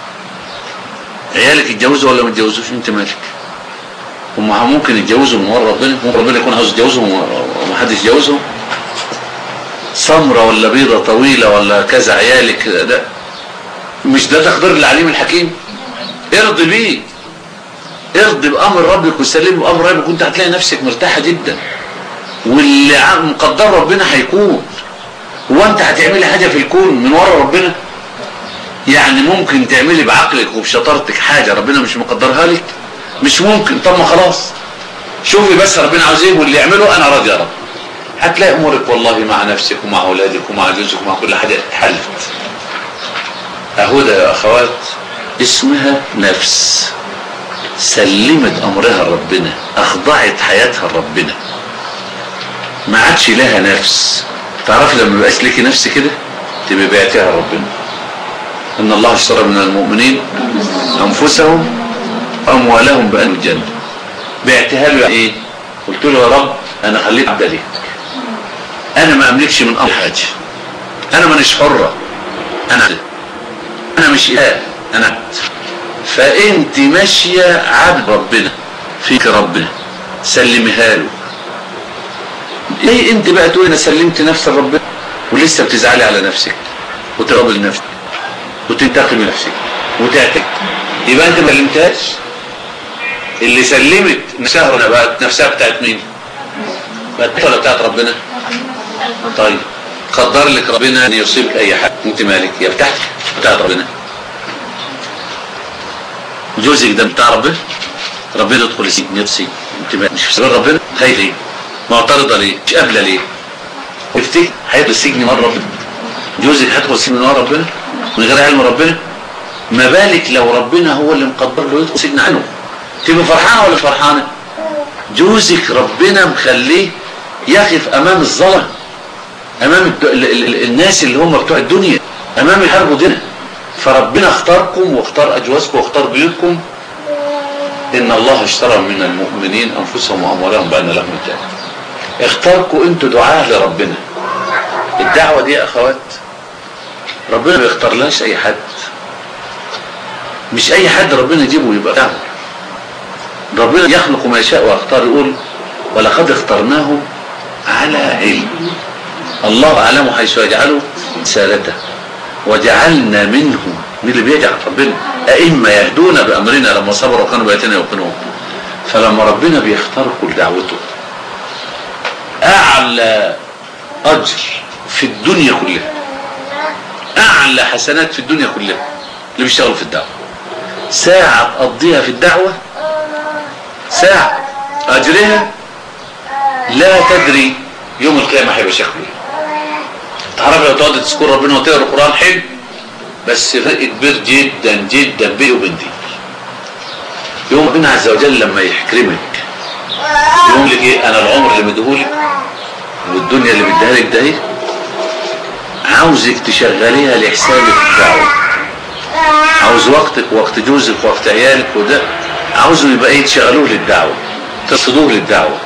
عيالك يتجوزوا ولا ما يتجوزوش انت مالك هم ممكن يتجوزوا من ورا ربنا ممكن ربنا يكون عاوز يتجوزهم وما حدش يتجوزهم سمرة ولا بيضة طويلة ولا كذا عيالك ده مش ده تقدير العليم الحكيم ارضي بيه ارضي بامر ربك وسلم بامر ربك وانت هتلاقي نفسك مرتاحه جدا واللي مقدر ربنا هيكون هو انت هتعملي حاجه في الكون من ورا ربنا يعني ممكن تعملي بعقلك وبشطارتك حاجه ربنا مش مقدرها لك مش ممكن طب ما خلاص شوفي بس ربنا عاوز ايه واللي يعمله انا راضي يا رب هتلاقي امورك والله مع نفسك ومع اولادك ومع جوزك ومع كل حاجه اتحلت اهو ده يا اخوات اسمها نفس سلمت امرها لربنا اخضعت حياتها لربنا ما عادش لها نفس تعرف لما يبقاش ليكي نفس كده تبقى بعتها لربنا ان الله اشترى من المؤمنين انفسهم اموالهم بان الجنه بعتها له ايه قلت له يا رب انا خليت عبد ليك انا ما املكش من امر حاجه انا مانيش حره انا عبد. انا مش اله انا عبد فانت ماشيه عبد ربنا فيك ربنا سلميها له ليه انت بقى تقول انا سلمت نفسي لربنا ولسه بتزعلي على نفسك وتغضبي لنفسك وتنتقمي نفسك وتعتك يبقى انت ما سلمتهاش اللي سلمت نفسها بقت نفسها بتاعت مين بقت ولا بتاعت ربنا طيب قدر لك ربنا ان يصيبك اي حاجه انت مالك يا بتاعتك بتاعت ربنا جوزك ده بتاع ربنا ربنا يدخل السجن يبسي انت مالك مش في سبيل ربنا خايف ليه معترضه ليه مش قابله ليه تفتكر هيدخل السجن مره ربنا جوزك هيدخل السجن من ورا ربنا من غير علم ربنا ما بالك لو ربنا هو اللي مقدر له يدخل سجن عنه تبقى فرحانه ولا مش فرحانه جوزك ربنا مخليه يقف امام الظلم امام الد... ال... ال... الناس اللي هم بتوع الدنيا امام الحرب دينا فربنا اختاركم واختار اجوازكم واختار بيوتكم ان الله اشترى من المؤمنين انفسهم واموالهم بان لهم الجنه اختاركم انتوا دعاة لربنا الدعوه دي يا اخوات ربنا ما بيختارلهاش اي حد مش اي حد ربنا يجيبه يبقى دعوة ربنا يخلق ما يشاء ويختار يقول ولقد اخترناهم على علم الله اعلم حيث يجعله رسالته وجعلنا منهم من اللي بيجعل ربنا ائمه يهدون بامرنا لما صبروا وكانوا بياتنا يوقنون فلما ربنا بيختار كل دعوته اعلى اجر في الدنيا كلها اعلى حسنات في الدنيا كلها اللي بيشتغلوا في الدعوه ساعه تقضيها في الدعوه ساعه اجرها لا تدري يوم القيامه هيبقى شكله ايه تعرف لو تقعد تذكر ربنا وتقرا القران حلو بس فرق كبير جدا جدا بيني وبين دي يوم ربنا عز وجل لما يحكرمك يقول لك ايه انا العمر اللي مديهولك والدنيا اللي مديها لك ده ايه عاوزك تشغليها لحسابك الدعوه عاوز وقتك وقت جوزك وقت عيالك وده عاوزه يبقى ايه تشغلوه للدعوه تصدوه للدعوه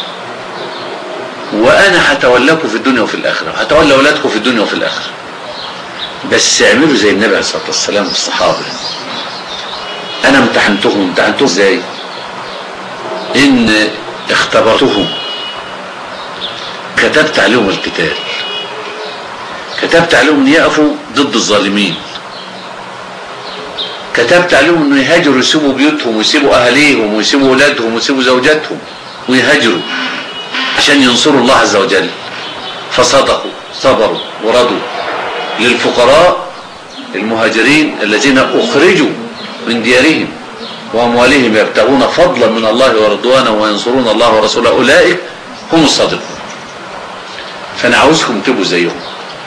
وانا هتولاكم في الدنيا وفي الاخره هتولى اولادكم في الدنيا وفي الاخره بس اعملوا زي النبي عليه الصلاه والسلام والصحابه انا امتحنتهم امتحنتهم ازاي ان اختبرتهم كتبت عليهم القتال كتبت عليهم ان يقفوا ضد الظالمين كتبت عليهم انه يهاجروا يسيبوا بيوتهم ويسيبوا اهاليهم ويسيبوا اولادهم ويسيبوا زوجاتهم ويهاجروا عشان ينصروا الله عز وجل فصدقوا صبروا ورضوا للفقراء المهاجرين الذين اخرجوا من ديارهم واموالهم يبتغون فضلا من الله ورضوانه وينصرون الله ورسوله اولئك هم الصادقون فانا عاوزكم تبقوا زيهم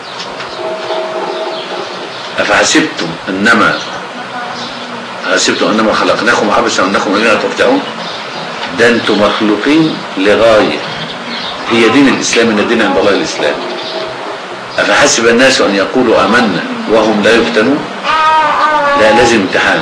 افحسبتم انما حسبتم انما خلقناكم عبثا وانكم الينا ترجعون ده انتم مخلوقين لغايه هي دين الاسلام ان الدين عند الله الاسلام افحسب الناس ان يقولوا امنا وهم لا يفتنون لا لازم امتحان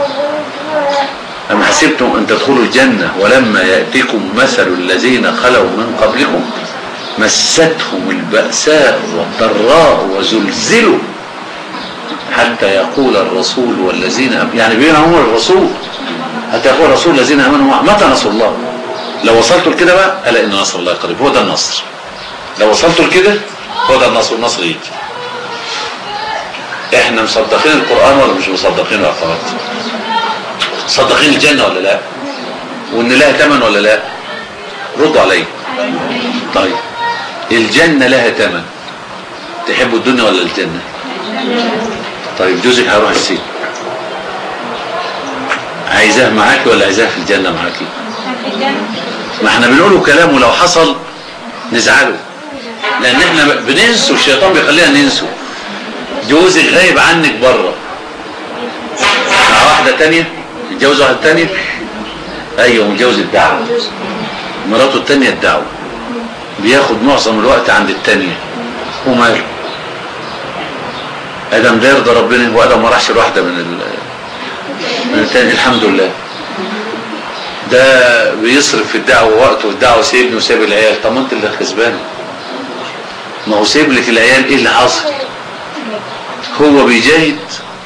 أم حسبتم أن تدخلوا الجنة ولما يأتيكم مثل الذين خلوا من قبلكم مستهم البأساء والضراء وزلزلوا حتى يقول الرسول والذين أم... يعني بين هم الرسول حتى يقول الرسول الذين امنوا معه متى نصر الله لو وصلتوا لكده بقى الا ان نصر الله قريب هو ده النصر لو وصلتوا لكده هو ده النصر النصر يجي احنا مصدقين القران ولا مش مصدقين يا اخوات مصدقين الجنه ولا لا وان لها ثمن ولا لا ردوا علي طيب الجنه لها ثمن تحبوا الدنيا ولا الجنه طيب جوزك هيروح السجن عايزاه معاكي ولا عايزاه في الجنه معاكي ما احنا بنقوله كلام ولو حصل نزعله لان احنا بننسوا الشيطان بيخلينا ننسوا جوزك غايب عنك بره مع واحده تانية متجوز واحده تانية ايوه متجوز الدعوه مراته التانية الدعوه بياخد معظم الوقت عند التانية وماله ادم ده يرضى ربنا وادم ما راحش لواحده من ال من التاني الحمد لله ده بيصرف في الدعوه وقته والدعوه سيبني وسايب العيال طب ما انت اللي كسبان ما هو سايب لك العيال ايه اللي حصل هو بيجاهد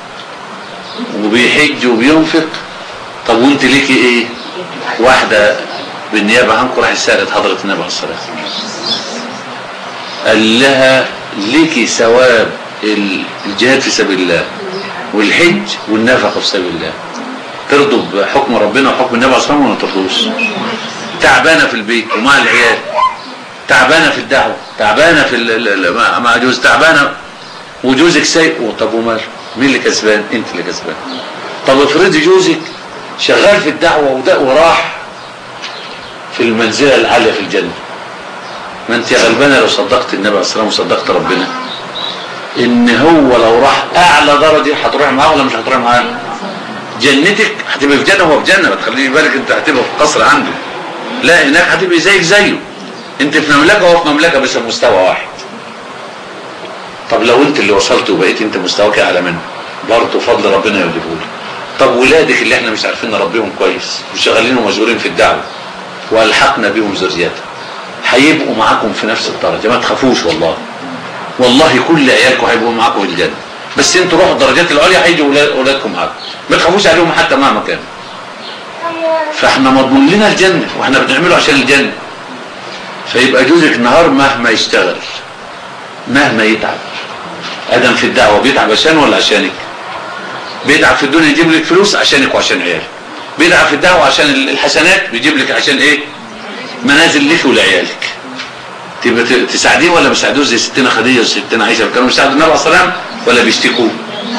وبيحج وبينفق طب وانت ليكي ايه واحده بالنيابه عنكم راح سالت حضره النبي عليه الصلاه والسلام قال لها ليكي ثواب الجهاد في سبيل الله والحج والنفقه في سبيل الله ترضوا بحكم ربنا وحكم النبي عليه الصلاه والسلام ولا ما ترضوش تعبانه في البيت ومع العيال تعبانه في الدعوه تعبانه في ال- ال- مع- مع جوز تعبانه وجوزك سايق طب وماله مين اللي كسبان انت اللي كسبان طب افرضي جوزك شغال في الدعوه وده وراح في المنزله العاليه في الجنه ما انت يا غلبانه لو صدقت النبي عليه الصلاه والسلام وصدقت ربنا ان هو لو راح اعلى درجه هتروح معاه ولا مش هتروح معاه جنتك هتبقى في جنه وهو في جنه ما تخليش بالك انت هتبقى في قصر عنده لا هناك هتبقى زيك زيه انت في مملكه وهو في مملكه بس بمستوى واحد طب لو انت اللي وصلت وبقيت انت مستواك اعلى منه برضه فضل ربنا يجيبهولك طب ولادك اللي احنا مش عارفين نربيهم كويس وشغالين ومشغولين في الدعوه والحقنا بهم ذريتهم هيبقوا معاكم في نفس الدرجه ما تخافوش والله والله كل عيالكم هيبقوا معاكم في الجنه بس انتوا روحوا الدرجات العليا هيجوا أولاد- اولادكم معاكم ما تخافوش عليهم حتى مهما كان فاحنا مضمون لنا الجنه واحنا بنعمله عشان الجنه فيبقى جوزك نهار مهما يشتغل مهما يتعب ادم في الدعوه بيتعب عشان ولا عشانك بيتعب في الدنيا يجيب لك فلوس عشانك وعشان عيالك بيتعب في الدعوه عشان الحسنات بيجيب لك عشان ايه منازل لك ولعيالك تبقى ت- تساعديه ولا مش تساعدوه زي ستنا خديجه وستنا عائشه كانوا بيساعدوا النبي عليه الصلاه والسلام ولا بيشتكوه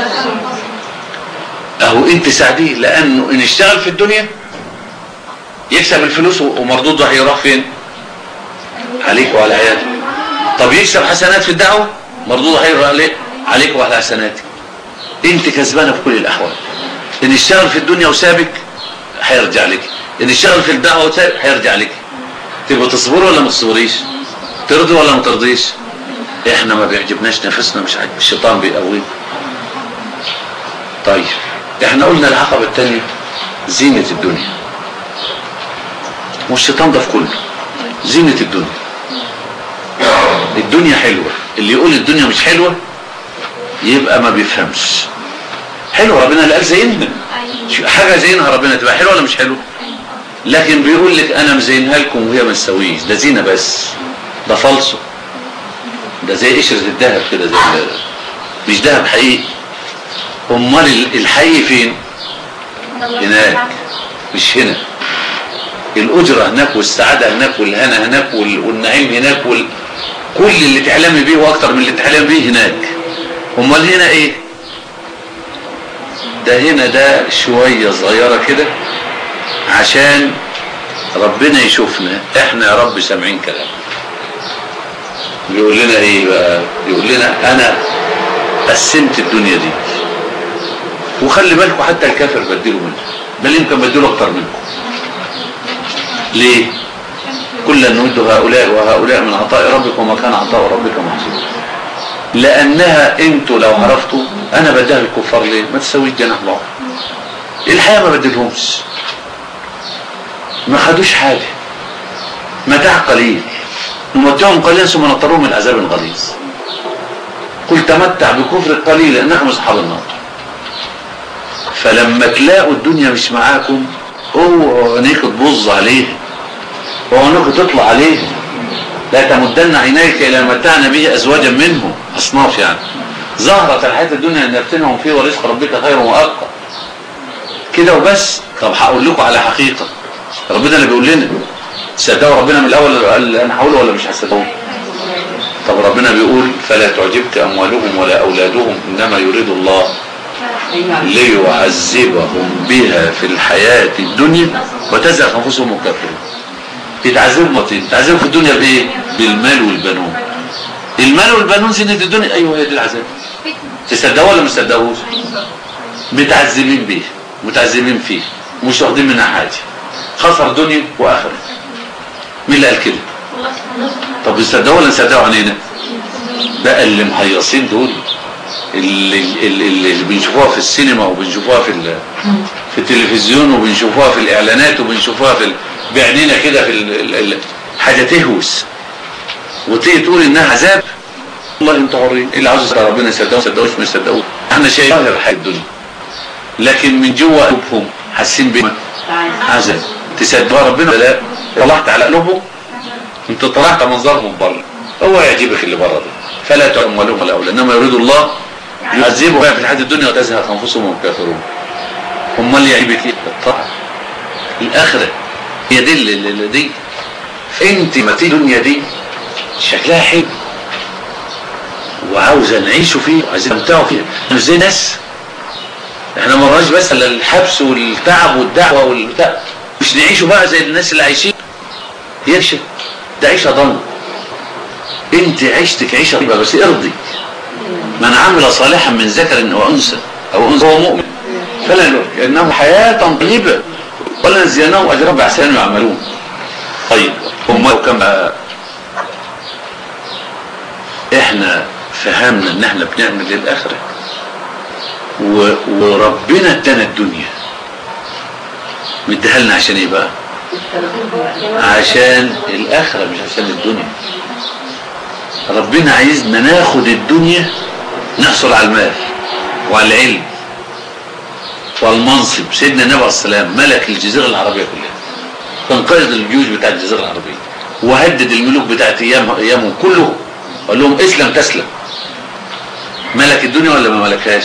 اهو انت ساعديه لانه ان اشتغل في الدنيا يكسب الفلوس و- ومردوده هيروح فين عليك وعلى عيالك طب يكسب حسنات في الدعوه مردوده هيروح عليك عليك وعلى حسناتك انت كسبانه في كل الاحوال ان اشتغل في الدنيا وسابك هيرجع لك ان اشتغل في الدعوه وسابك هيرجع لك تبقى تصبري ولا ما تصبريش ترضي ولا ما ترضيش احنا ما بيعجبناش نفسنا مش عاجب الشيطان بيقوينا طيب احنا قلنا العقبة الثانية زينة الدنيا والشيطان ده في كله زينة الدنيا الدنيا حلوة اللي يقول الدنيا مش حلوة يبقى ما بيفهمش حلوة ربنا اللي قال زينها شو- حاجة زينها ربنا تبقى حلوة ولا مش حلوة لكن بيقول لك انا مزينها لكم وهي ما تسويش ده زينة بس ده فالصو ده زي قشرة الذهب كده زي ال- مش ذهب حقيقي امال ال- الحقيقي فين هناك مش هنا الأجرة هناك والسعادة هناك والهنا هناك وال- والنعيم هناك وال... كل اللي تحلمي بيه واكتر من اللي تحلمي بيه هناك امال هنا ايه ده هنا ده شوية صغيرة كده عشان ربنا يشوفنا احنا يا رب سامعين كلام بيقول لنا ايه بقى بيقول لنا انا قسمت الدنيا دي وخلي بالكم حتى الكافر بديله منه بل يمكن بديله اكتر منكم ليه كلا نود هؤلاء وهؤلاء من عطاء ربك وما كان عطاء ربك محظورا لانها انتوا لو عرفتوا انا بديها الكفار ليه ما تسويش جناح بعض الحقيقه ما بديلهمش ما خدوش حاجه متاع قليل نمتعهم قليلا ثم نضطرهم من عذاب غليظ قل تمتع بكفر قليل انكم اصحاب النار فلما تلاقوا الدنيا مش معاكم اوعوا عينيك تبص عليها اوعوا عينيك تطلع عليها لا تمدن عينيك الى ما متعنا به ازواجا منهم اصناف يعني ظهرت الحياه الدنيا ان نفتنهم فيه ورزق ربك خير وابقى كده وبس طب هقول لكم على حقيقه ربنا اللي بيقول لنا تصدقوا ربنا من الاول قال انا هقوله ولا مش هتصدقوه طب ربنا بيقول فلا تعجبك اموالهم ولا اولادهم انما يريد الله ليعذبهم بها في الحياة الدنيا وتزهق أنفسهم كافرون يتعذبوا مرتين يتعذبوا في الدنيا بإيه؟ بالمال والبنون المال والبنون زينة الدنيا أيوه هي دي العذاب تصدقوا ولا ما تصدقوش؟ متعذبين بيه متعذبين فيه مش واخدين منها حاجة خسر دنيا وآخرة مين اللي قال كده؟ طب نصدقوا ولا نصدقوا علينا؟ بقى اللي مهيصين دول اللي, اللي, اللي بنشوفوها في السينما وبنشوفوها في ال- في التلفزيون وبنشوفوها في الاعلانات وبنشوفوها في ال- بعينينا كده في ال- ال- ال- حاجه تهوس وتيجي تقول انها عذاب والله انتوا حرين اللي عاوز يصدق ربنا يصدقوا ما يصدقوش ما يصدقوش احنا شايفين ظاهر حياه الدنيا لكن من جوه قلوبهم حاسين بما عذاب تصدقوا ربنا ولا لا طلعت على قلوبهم انت طلعت منظرهم بره هو يعجبك اللي بره ده فلا تعلم ولهم ولا اولاد انما يريد الله يعذبه في الحياه الدنيا وتزهق انفسهم وهم كافرون امال يعيبك ايه الطاعه الاخره هي دي اللي اللي دي انت ما تيجي الدنيا دي شكلها حلو وعاوزه نعيشوا فيه وعايزين نمتعوا فيها مش زي ناس احنا ما رناش بس الا الحبس والتعب والدعوه والبتاع مش نعيشوا بقى زي الناس اللي عايشين يكشف ده عيشه ضنك انت عيشتك عيشه طيبه بس ارضي من عمل صالحا من ذكر او انثى او انثى هو مؤمن فلا يلوك انه حياه طيبه ولا نزيناهم اجرهم باحسن يعملون طيب هم كما احنا فهمنا ان احنا بنعمل للاخره و... وربنا ادانا الدنيا مديها لنا عشان ايه بقى عشان الاخره مش عشان الدنيا ربنا عايزنا ناخد الدنيا نحصل على المال وعلى العلم والمنصب سيدنا النبي عليه السلام ملك الجزيرة العربية كلها كان قائد الجيوش بتاع الجزيرة العربية وهدد الملوك بتاعت ايام ايامهم كلهم قال لهم اسلم تسلم ملك الدنيا ولا ما ملكهاش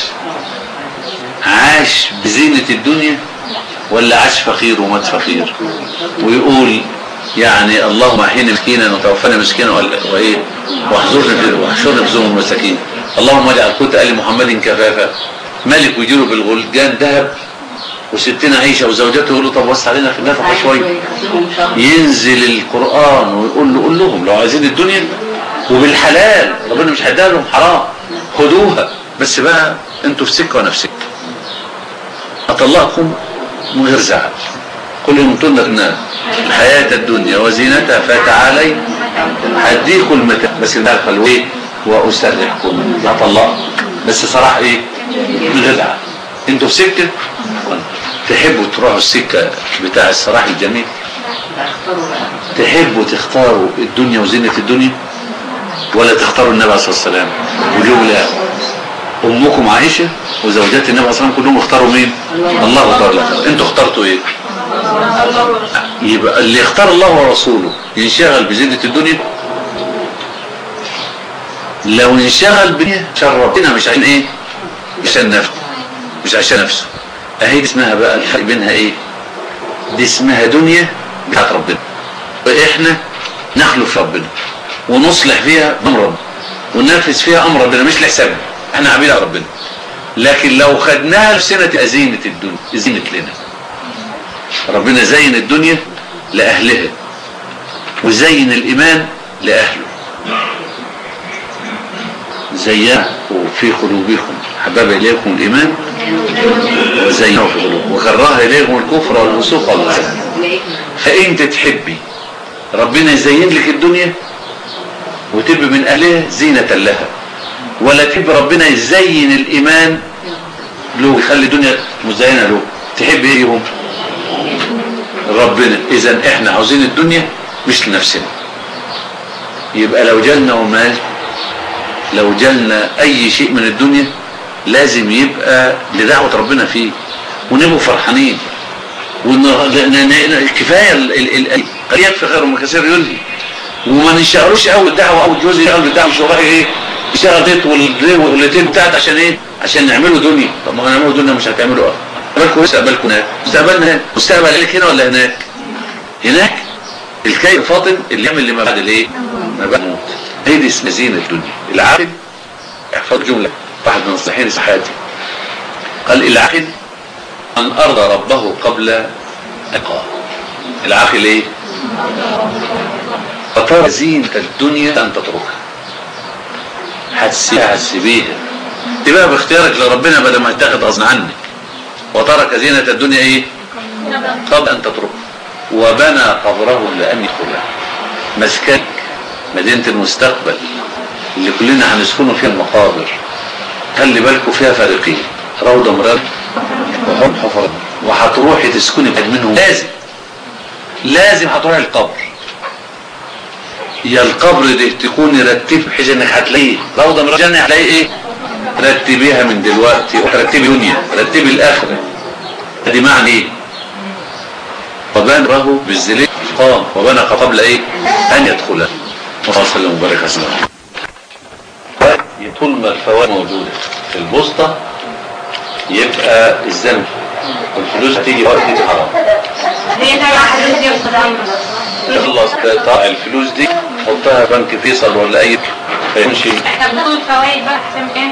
عاش بزينة الدنيا ولا عاش فقير ومات فقير ويقول يعني اللهم احيني مسكينا وتوفاني مسكينا وايه واحضرني في واحشرني في زمن المساكين اللهم اجعل قوت ال محمد كفافا ملك ويجيله بالغلجان ذهب وستنا عيشة وزوجته يقول له طب وسع علينا في النفقة شوية ينزل القرآن ويقول له قول لهم لو عايزين الدنيا وبالحلال ربنا مش هيديها لهم حرام خدوها بس بقى انتوا في سكة وانا في سكة اطلقكم من غير زعل كل يوم طلقنا الحياة الدنيا وزينتها فتعالي هديكم المتاع بس دخل ايه واسرحكم اطلق بس صراحة ايه من غير زعل انتوا في سكة تحبوا تروحوا السكة بتاع الصراح الجميل تحبوا تختاروا الدنيا وزينة الدنيا ولا تختاروا النبي عليه الصلاة والسلام وجوب لا أمكم عائشة وزوجات النبي عليه الصلاة والسلام كلهم اختاروا مين الله اختار لك انتوا اخترتوا ايه يبقى اللي اختار الله ورسوله ينشغل بزينة الدنيا لو انشغل بها شربنا مش عشان ايه عشان نفسه مش عشان نفسه اهي دي اسمها بقى الفرق بينها ايه دي اسمها دنيا بتاعت ربنا واحنا نخلف ربنا ونصلح فيها امر ربنا وننفذ فيها امر ربنا مش لحسابنا احنا عبيد على ربنا لكن لو خدناها في سنة زينة الدنيا زينة لنا ربنا زين الدنيا لأهلها وزين الإيمان لأهله زينه في قلوبكم حبب إليكم الإيمان وزينه في قلوبكم وكره إليكم الكفر والفسوق والعصيان فأنت تحبي ربنا يزين لك الدنيا وتبقى من أهلها زينة لها ولا تحب ربنا يزين الإيمان له يخلي الدنيا مزينة له تحب ايه هم ربنا اذا احنا عاوزين الدنيا مش لنفسنا يبقى لو جالنا ومال لو جالنا اي شيء من الدنيا لازم يبقى لدعوة ربنا فيه ونبقوا فرحانين كفاية قد يكفي خير من كثير يلهي وما نشغلوش قوي الدعوة او الجوز يشغل بالدعوة مش وراها ايه يشتغل ديت والليتين بتاعت عشان ايه عشان نعملوا دنيا طب ما هنعملوا دنيا مش هتعملوا اه مستقبلكم مستقبلكم هناك مستقبلنا هناك مستقبل لك هنا ولا هناك هناك الكي فاطن اللي يعمل لما بعد الايه ما بعد الموت هي دي اسمها زينة الدنيا العاقل احفظ جملة واحد من الصحيحين صحاتي قال العاقل من ارضى ربه قبل القاه العاقل ايه فترى زينة الدنيا ان تتركها هتسيبها هتسيبيها تبقى باختيارك لربنا بدل ما يتاخد غصب عنك وترك زينة الدنيا ايه قبل ان تتركه وبنى قبره لان يدخلها مسكنك مدينة المستقبل اللي كلنا هنسكنوا فيها المقابر خلي بالكم فيها فريقين روضة مراد وحب حفر وهتروحي تسكني بعد منهم لازم لازم هتروحي القبر يا القبر دي تكوني رتب بحيث انك هتلاقيه روضة من الجنة هتلاقي ايه رتبيها من دلوقتي ورتبي دنيا رتبي الاخرة دي معنى ايه وبان له بالزليل قام وبنى قبل ايه ان يدخلها وصلى الله وسلم وبارك وسلم طول ما الفوائد موجودة في البسطة يبقى الذنب والفلوس هتيجي وقت دي حرام خلص قطع الفلوس دي حطها بنك فيصل ولا اي فيمشي طب نقول الفوائد بقى احسن ايه؟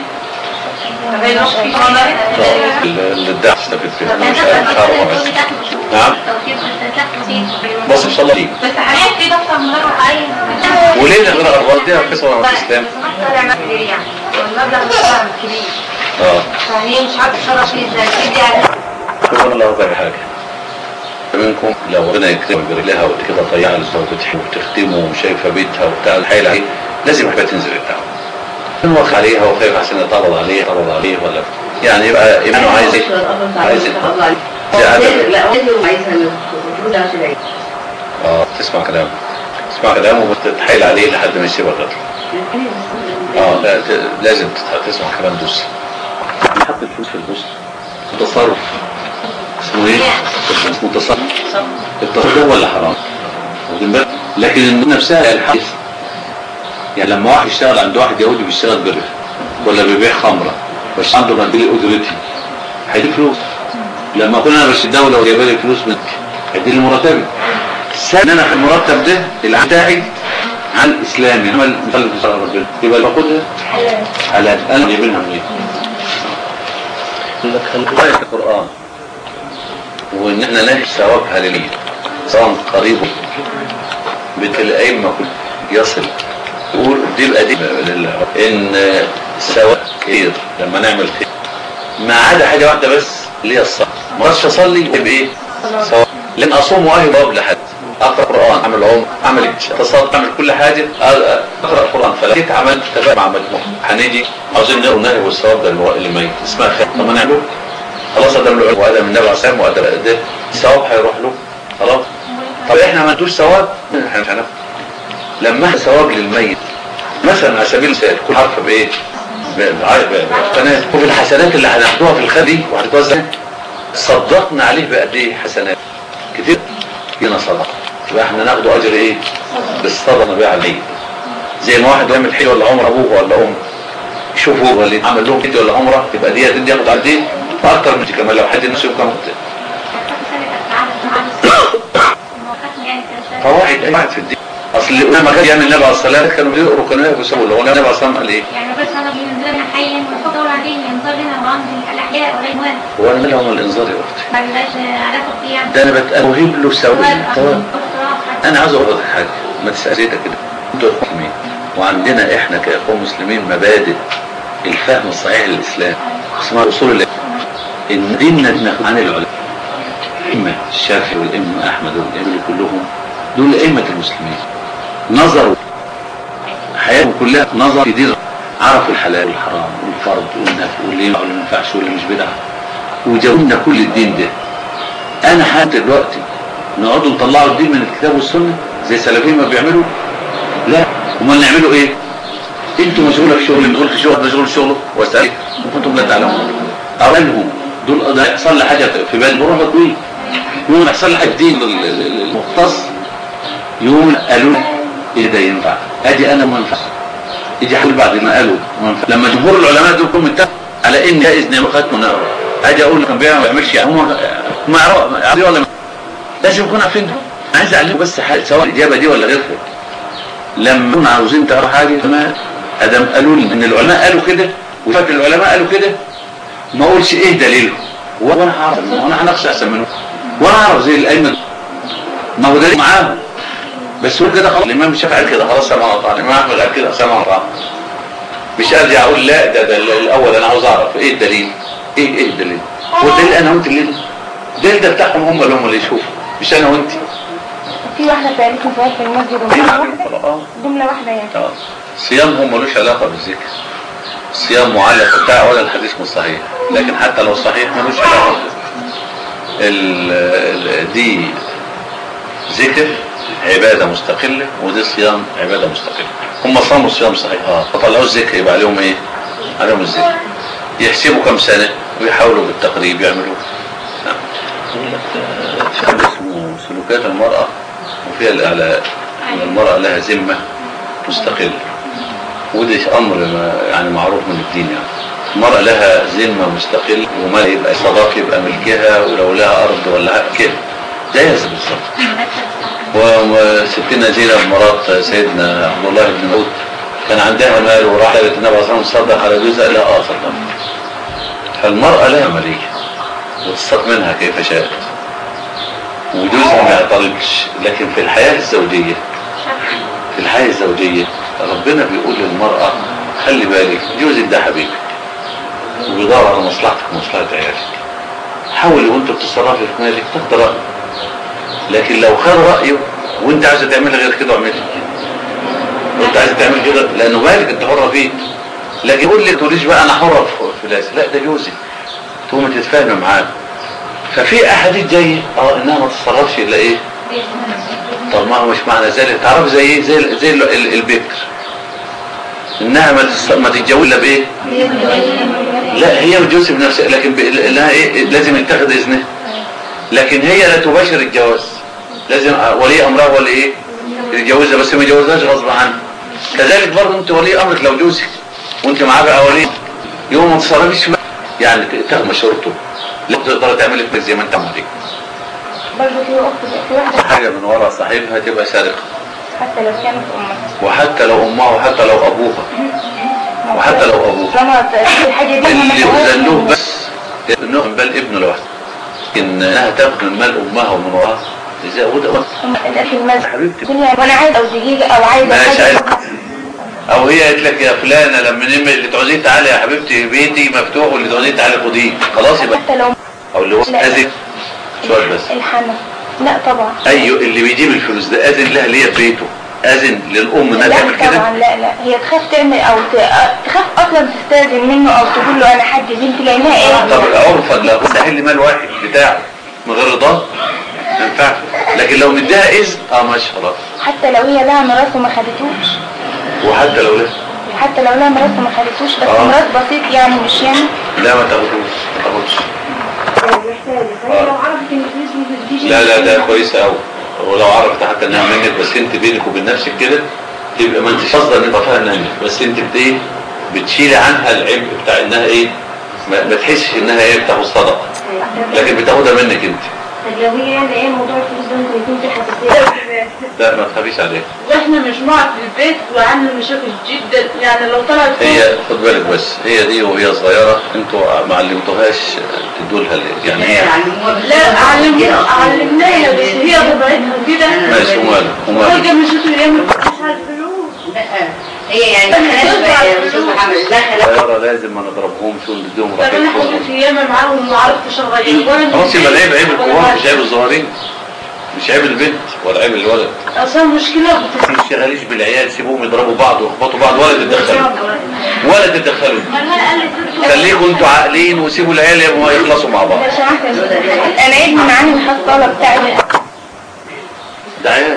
الدعم استفيد فيها مش عارف حرام بس نعم بص ان شاء الله ليك بس حاجات كده اكتر من مره عايز وليه غير الارواح دي قصه على الاسلام طلع كبير يعني والمبلغ طلع كبير اه فهي مش عارفه تتصرف فيه ازاي كده يعني سبحان الله وبارك حاجه منكم لو ربنا يكرمك برجلها وكده طيعها للزوج وتحب وتخدمه وشايفه بيتها وبتاع الحيل عليه لازم حاجه تنزل الدعوه نوخ عليها وخايف عشان يطلب عليه طلب عليه ولا يعني يبقى ابنه عايز ايه؟ عايز ايه؟ دي عادة. لا عايزها المفروض عشان العيد اه تسمع كلامه تسمع كلامه وتتحايل عليه لحد ما يسيبك غير اه لا ت- لازم تت- تسمع كلام دوسي حط الفلوس في البوسطة تصرف اسمه ايه؟ اسمه تصرف التصرف ده هو اللي حرام واخدين بالك؟ لكن النور نفسها الحديث يعني لما واحد يشتغل عند واحد يهودي بيشتغل برف ولا بيبيع خمرة بس عنده منديل اجرتي هيدي فلوس لما كنا انا بس الدولة وجايبه لي فلوس من هيدي لي مرتبي سأل انا في المرتب ده العام بتاعي على الاسلامي عمل مثال في شرع ربنا يبقى اللي باخدها حلال انا جايبينها منين؟ قراءة القرآن وإن احنا نهج ثوابها للمية سواء قريب بيت الأئمة كل يصل يقول دي بقى دي لله إن الثواب كتير لما نعمل خير ما عدا حاجة واحدة بس اللي هي الصلاة ما رضش أصلي يبقى إيه؟ ثواب لأن أصوم وأهي ضرب لحد أقرأ قرآن أعمل عمر أعمل اتصال أعمل كل حاجة أقرأ قرآن فلو جيت عملت تفاهم مع مجموعة هنيجي عاوزين نقرأ نهي والثواب ده اللي ميت اسمها خير طب ما نعمله خلاص ادم له وادم النبي عليه الصلاه والسلام وادم ده الثواب هيروح له خلاص طب احنا ما ندوش ثواب احنا مش هناخد لما احنا ثواب للميت مثلا على سبيل المثال كل حرف بايه؟ قناه وفي الحسنات اللي هناخدوها في الخدي وهتتوزع صدقنا عليه بقد ايه حسنات كتير هنا صدقه يبقى احنا ناخده اجر ايه؟ بالصدقه بيه على الميت زي ما واحد يعمل حج ولا عمره ابوه ولا امه شوفوا هو اللي عمل لهم حج ولا عمره يبقى دي دي ياخد على دي واكتر من دي كمان لو حد نفسه كمان فواحد اي واحد في الدين اصل لما كان يعمل النبي عليه الصلاه والسلام كانوا بيقروا كانوا يقروا له النبي عليه الصلاه والسلام قال ايه؟ يعني بس انا بينزلنا حيا ونفضل عليه ينظر لنا وعند الاحياء والاموات هو انا مالهم الانذار يا اختي ما بيبقاش علاقه فيها ده انا بتأوهب له ثواب ثواب انا عاوز اقول لك حاجه ما تساليتك كده انتوا اخوة مسلمين وعندنا احنا كاخوه مسلمين مبادئ الفهم الصحيح للاسلام اسمها اصول الله ان ديننا ناخد عن العلماء الائمه الشافعي والائمه احمد والائمه كلهم دول ائمه المسلمين نظروا حياتهم كلها نظر في دين عرفوا الحلال والحرام والفرض والنفع واللي ينفع واللي ما ينفعش واللي مش بدعه وجاوبنا كل الدين ده انا حتى دلوقتي نقعدوا نطلعوا الدين من الكتاب والسنه زي السلفيين ما بيعملوا لا امال نعملوا ايه انتوا مشغوله في شغل مشغول في شغل مشغول في شغله واسالك وكنتم لا تعلمون اولهم دول ده يحصل لي حاجه في بال بروح طويل يوم يحصل لي حاجه دين المختص يوم قالوا ايه ده ينفع ادي انا ما ينفع يجي حل بعد ما قالوا ما ينفع لما جمهور العلماء دول كلهم اتفقوا على ان جائز نعمل ختم ونقرا اجي اقول كان بيعمل ما يعملش يعني هم ما يعرفوا ولا لازم يكونوا عارفين ده عايز اعلمه بس حاجه سواء الاجابه دي ولا غيرها لما يكونوا عاوزين تعرفوا حاجه ما ادم قالوا لي ان العلماء قالوا كده وفاكر العلماء قالوا كده ما اقولش ايه دليلهم وانا هعرف وانا هنقص احسن منهم وانا اعرف زي الائمه ما هو دليل معاهم بس هو كده خلاص الامام الشافعي قال كده خلاص سمع وطاعه الامام احمد قال كده سمع وطاعه مش ارجع اقول لا ده, ده الاول انا عاوز اعرف ايه الدليل ايه ايه الدليل هو الدليل انا وانت اللي الدليل ده بتاعهم هم اللي هم اللي يشوفوا مش انا وانت في واحدة تاريخ فيها في المسجد في جملة عليهم واحدة طلاق. اه جملة واحدة يعني اه صيامهم ملوش علاقة بالذكر الصيام معلق بتاع ولا الحديث مش صحيح لكن حتى لو صحيح ملوش علاقة ال- ال- دي ذكر عبادة مستقلة ودي صيام عبادة مستقلة هم صاموا صيام صحيح اه فطلعوا الذكر يبقى عليهم ايه عليهم الذكر يحسبوا كم سنة ويحاولوا بالتقريب يعملوا نعم. في حاجة اسمه سلوكات المرأة وفيها الإعلاء أن المرأة لها ذمة مستقلة وده أمر ما- يعني معروف من الدين يعني المرأة لها ذمة مستقلة وما يبقى صداق يبقى ملكها ولو لها أرض ولا كده جايز بالظبط وستنا زينب مرات سيدنا عبد الله بن مسعود كان عندها مال وراح لقت النبي عليه الصلاه والسلام صدق على جزء لا اه صدق فالمرأة لها مالية وتصدق منها كيف شاءت وجوزها ما يعترضش لكن في الحياة الزوجية في الحياة الزوجية ربنا بيقول للمرأة خلي بالك جوزك ده حبيبك وبيدور على مصلحتك ومصلحة عيالك حاولي وانت بتتصرفي في مالك تاخد رأيه لكن لو خد رأيه وانت عايزة تعملي غير كده اعملي وانت عايزة تعمل كده لانه مالك انت حرة فيه لكن يقول لك تقوليش بقى انا حرة في فلاس لا ده جوزك تقوم تتفاهم معاه ففي احاديث جايه اه انها ما تتصرفش الا ايه طب ما هو مش معنى ذلك تعرف زي ايه زي زي ال- ال- البكر انها ما تس- ما تتجوز الا بايه لا هي بتجوز بنفسها لكن ب- لها ايه لازم يتخذ اذنها لكن هي لا تباشر الجواز لازم ولي امرها هو اللي ايه يتجوزها بس ما يجوزهاش غصب عنها كذلك برضه انت ولي امرك لو جوزك وانت معاه بقى ولي يوم ما تصرفيش في- يعني تاخد مشورته لا تقدر تعملي فيك زي ما انت عملت برضه في اخت في واحده حاجه من ورا صاحبها تبقى سارقه حتى لو كانت امها وحتى لو امها وحتى لو ابوها وحتى لو ابوها طالما في الحاجه دي اللي ما تسويش يؤذن له منه. بس انه من بال ابنه لوحده انها تاخد من مال امها ومن وراها ازاي وده الأكل المزح حبيبتي الدنيا وانا عايز او دقيقه او عايزه ماشي حاجه عايز او هي قالت لك يا فلانه لما نم اللي تعوزيه تعالى يا حبيبتي بيتي مفتوح واللي تعوزيه تعالى خديه خلاص يبقى حتى لو او اللي هو لا. اذن سؤال بس الحنة لا طبعا ايوه اللي بيجيب الفلوس ده اذن لها ليه في بيته اذن للام انها لا تعمل كده طبعا لا لا هي تخاف تعمل او ت... تخاف اصلا تستاذن منه او تقول له انا حد بنتي لانها ايه طب عرفا لو مستحيل مال واحد بتاعه من غير رضاه ما ينفعش لكن لو مديها اذن اه ماشي خلاص حتى لو هي لها ميراث وما خدتوش وحتى لو لسه حتى لو لها ميراث وما خدتوش بس آه. ميراث بسيط يعني مش يعني لا ما تاخدوش ما تاخدش فهي لو عرفت ان الفلوس مش بتجيش لا لا ده كويس قوي ولو عرفت حتى انها منك بس انت بينك وبين نفسك كده تبقى ما انتش قصدها ان يبقى فيها منك بس انت بت ايه بتشيلي عنها العبء بتاع انها ايه ما, ما تحسش انها ايه بتاخد صدقه لكن بتاخدها منك انت طب لو هي يعني ايه موضوع الفلوس ده ممكن يكون فيه حساسيه لا ما تخافيش عليها واحنا مجموعة في البيت وعندنا مشاكل جدا يعني لو طلعت هي خد بالك بس هي دي وهي صغيره انتوا ما علمتوهاش تدوا لها ليه يعني هي لا علمنا علمناها بس هي طبيعتها كده ماشي وماله وماله وفجأة مشيت يعمل مش على الفلوس لا هي يعني خلاص بقى يا استاذ محمد لا خلاص صغيره لازم ما نضربهمش ونديهم طب انا راحتهم حضرت ياما معاهم وما عرفتش اغير ولا خلاص يبقى العيب عيب الكبار مش عيب الصغيرين مش عيب البنت ولا عيب الولد اصلا مشكلة بت- ما تشتغليش بالعيال سيبوهم يضربوا بعض ويخبطوا بعض ولا تتدخلوا ولا تتدخلوا خليكم انتوا عاقلين وسيبوا العيال يبقوا يخلصوا مع بعض لو سمحت يا أستاذ محمد، انا ابني معاه الحصاله بتاعتي ده عيال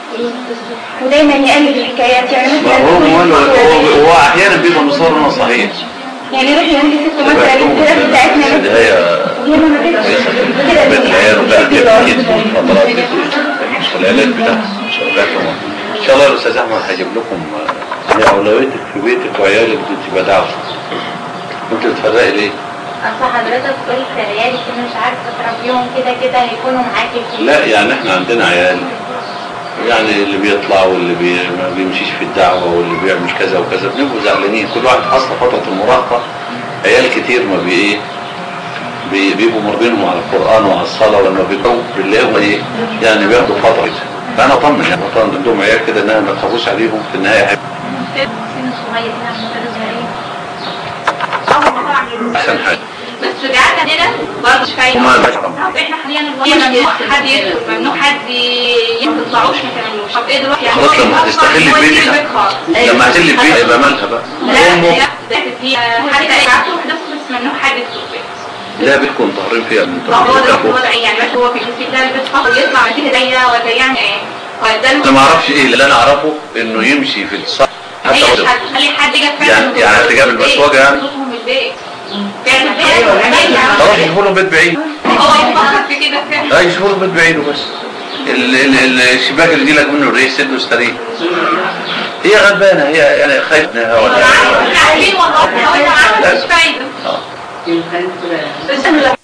ودايما يقلد الحكايات يعني ما مثلا هو هو هو, هو احيانا بيبقى مصر انه صحيح يعني يروح يقول لي ست مثلا الكلاب بتاعتنا اللي هي وهي ما بتقولش كده بيت العيال وبقى بتدي كده راس. كده والخطرات كده والعلاج بتاعها شغلاتهم ان شاء الله يا استاذ احمد هجيب لكم آه، هي اولويتك في بيتك وعيالك دي تبقى دعوه انت بتفرقي ليه؟ اصل حضرتك قلت عيالي كده مش عارفه تربيهم كده كده هيكونوا معاكي في لا يعني احنا عندنا عيال يعني اللي بيطلع واللي بي ما بيمشيش في الدعوة واللي بيعمل كذا وكذا بنبقوا زعلانين كل واحد خاصة فترة المراهقة عيال كتير ما بي ايه بي- بيبقوا مرضينهم على القرآن وعلى الصلاة ولما بيبقوا بنلاقيهم ايه يعني بياخدوا فترة كده. فأنا أطمن يعني أطمن عندهم عيال كده إنها ما تخافوش عليهم في النهاية هيبقوا سن صغير نعم صغيرين أحسن حاجة بس رجعت هنا برضه مش فايدة وما المشرب احنا حاليا الوضع ممنوع حد يدخل ممنوع حد ي- ما تطلعوش ما تعملوش طب ايه دلوقتي يعني خلاص لما هتستغل هو البيت يسيب البيت خالص لما هتسلي البيت يبقى مالها بقى لا أمه لا ده هي حتى يبعتوا كده بس ممنوع حد يدخل البيت لا بيتكم طاهرين فيها من طب هو ده الوضع ايه يعني بس هو في الاستقلال البيت خالص يطلع نتيجة ضيقة ولا يعني ايه هو ده أنا ما أعرفش إيه اللي أنا أعرفه إنه يمشي في الصف حتى هي وده. حد خلي حد جاب فعلا يعني- يعني هتجاب المسواق يعني؟ صوتهم من البيت فعلا فعلا خلاص يشوفوا له بيت بعيد هو يفكر في كده فعلا لا يشوفوا له بيت بعيد وبس ال- ال- الشباك اللي يجي لك منه الرئيس سد واستريح هي غلبانه هي يعني خايفه منها ولا عارفين والله هو انت عارف مش فايدة آه. يمكن كده بس انا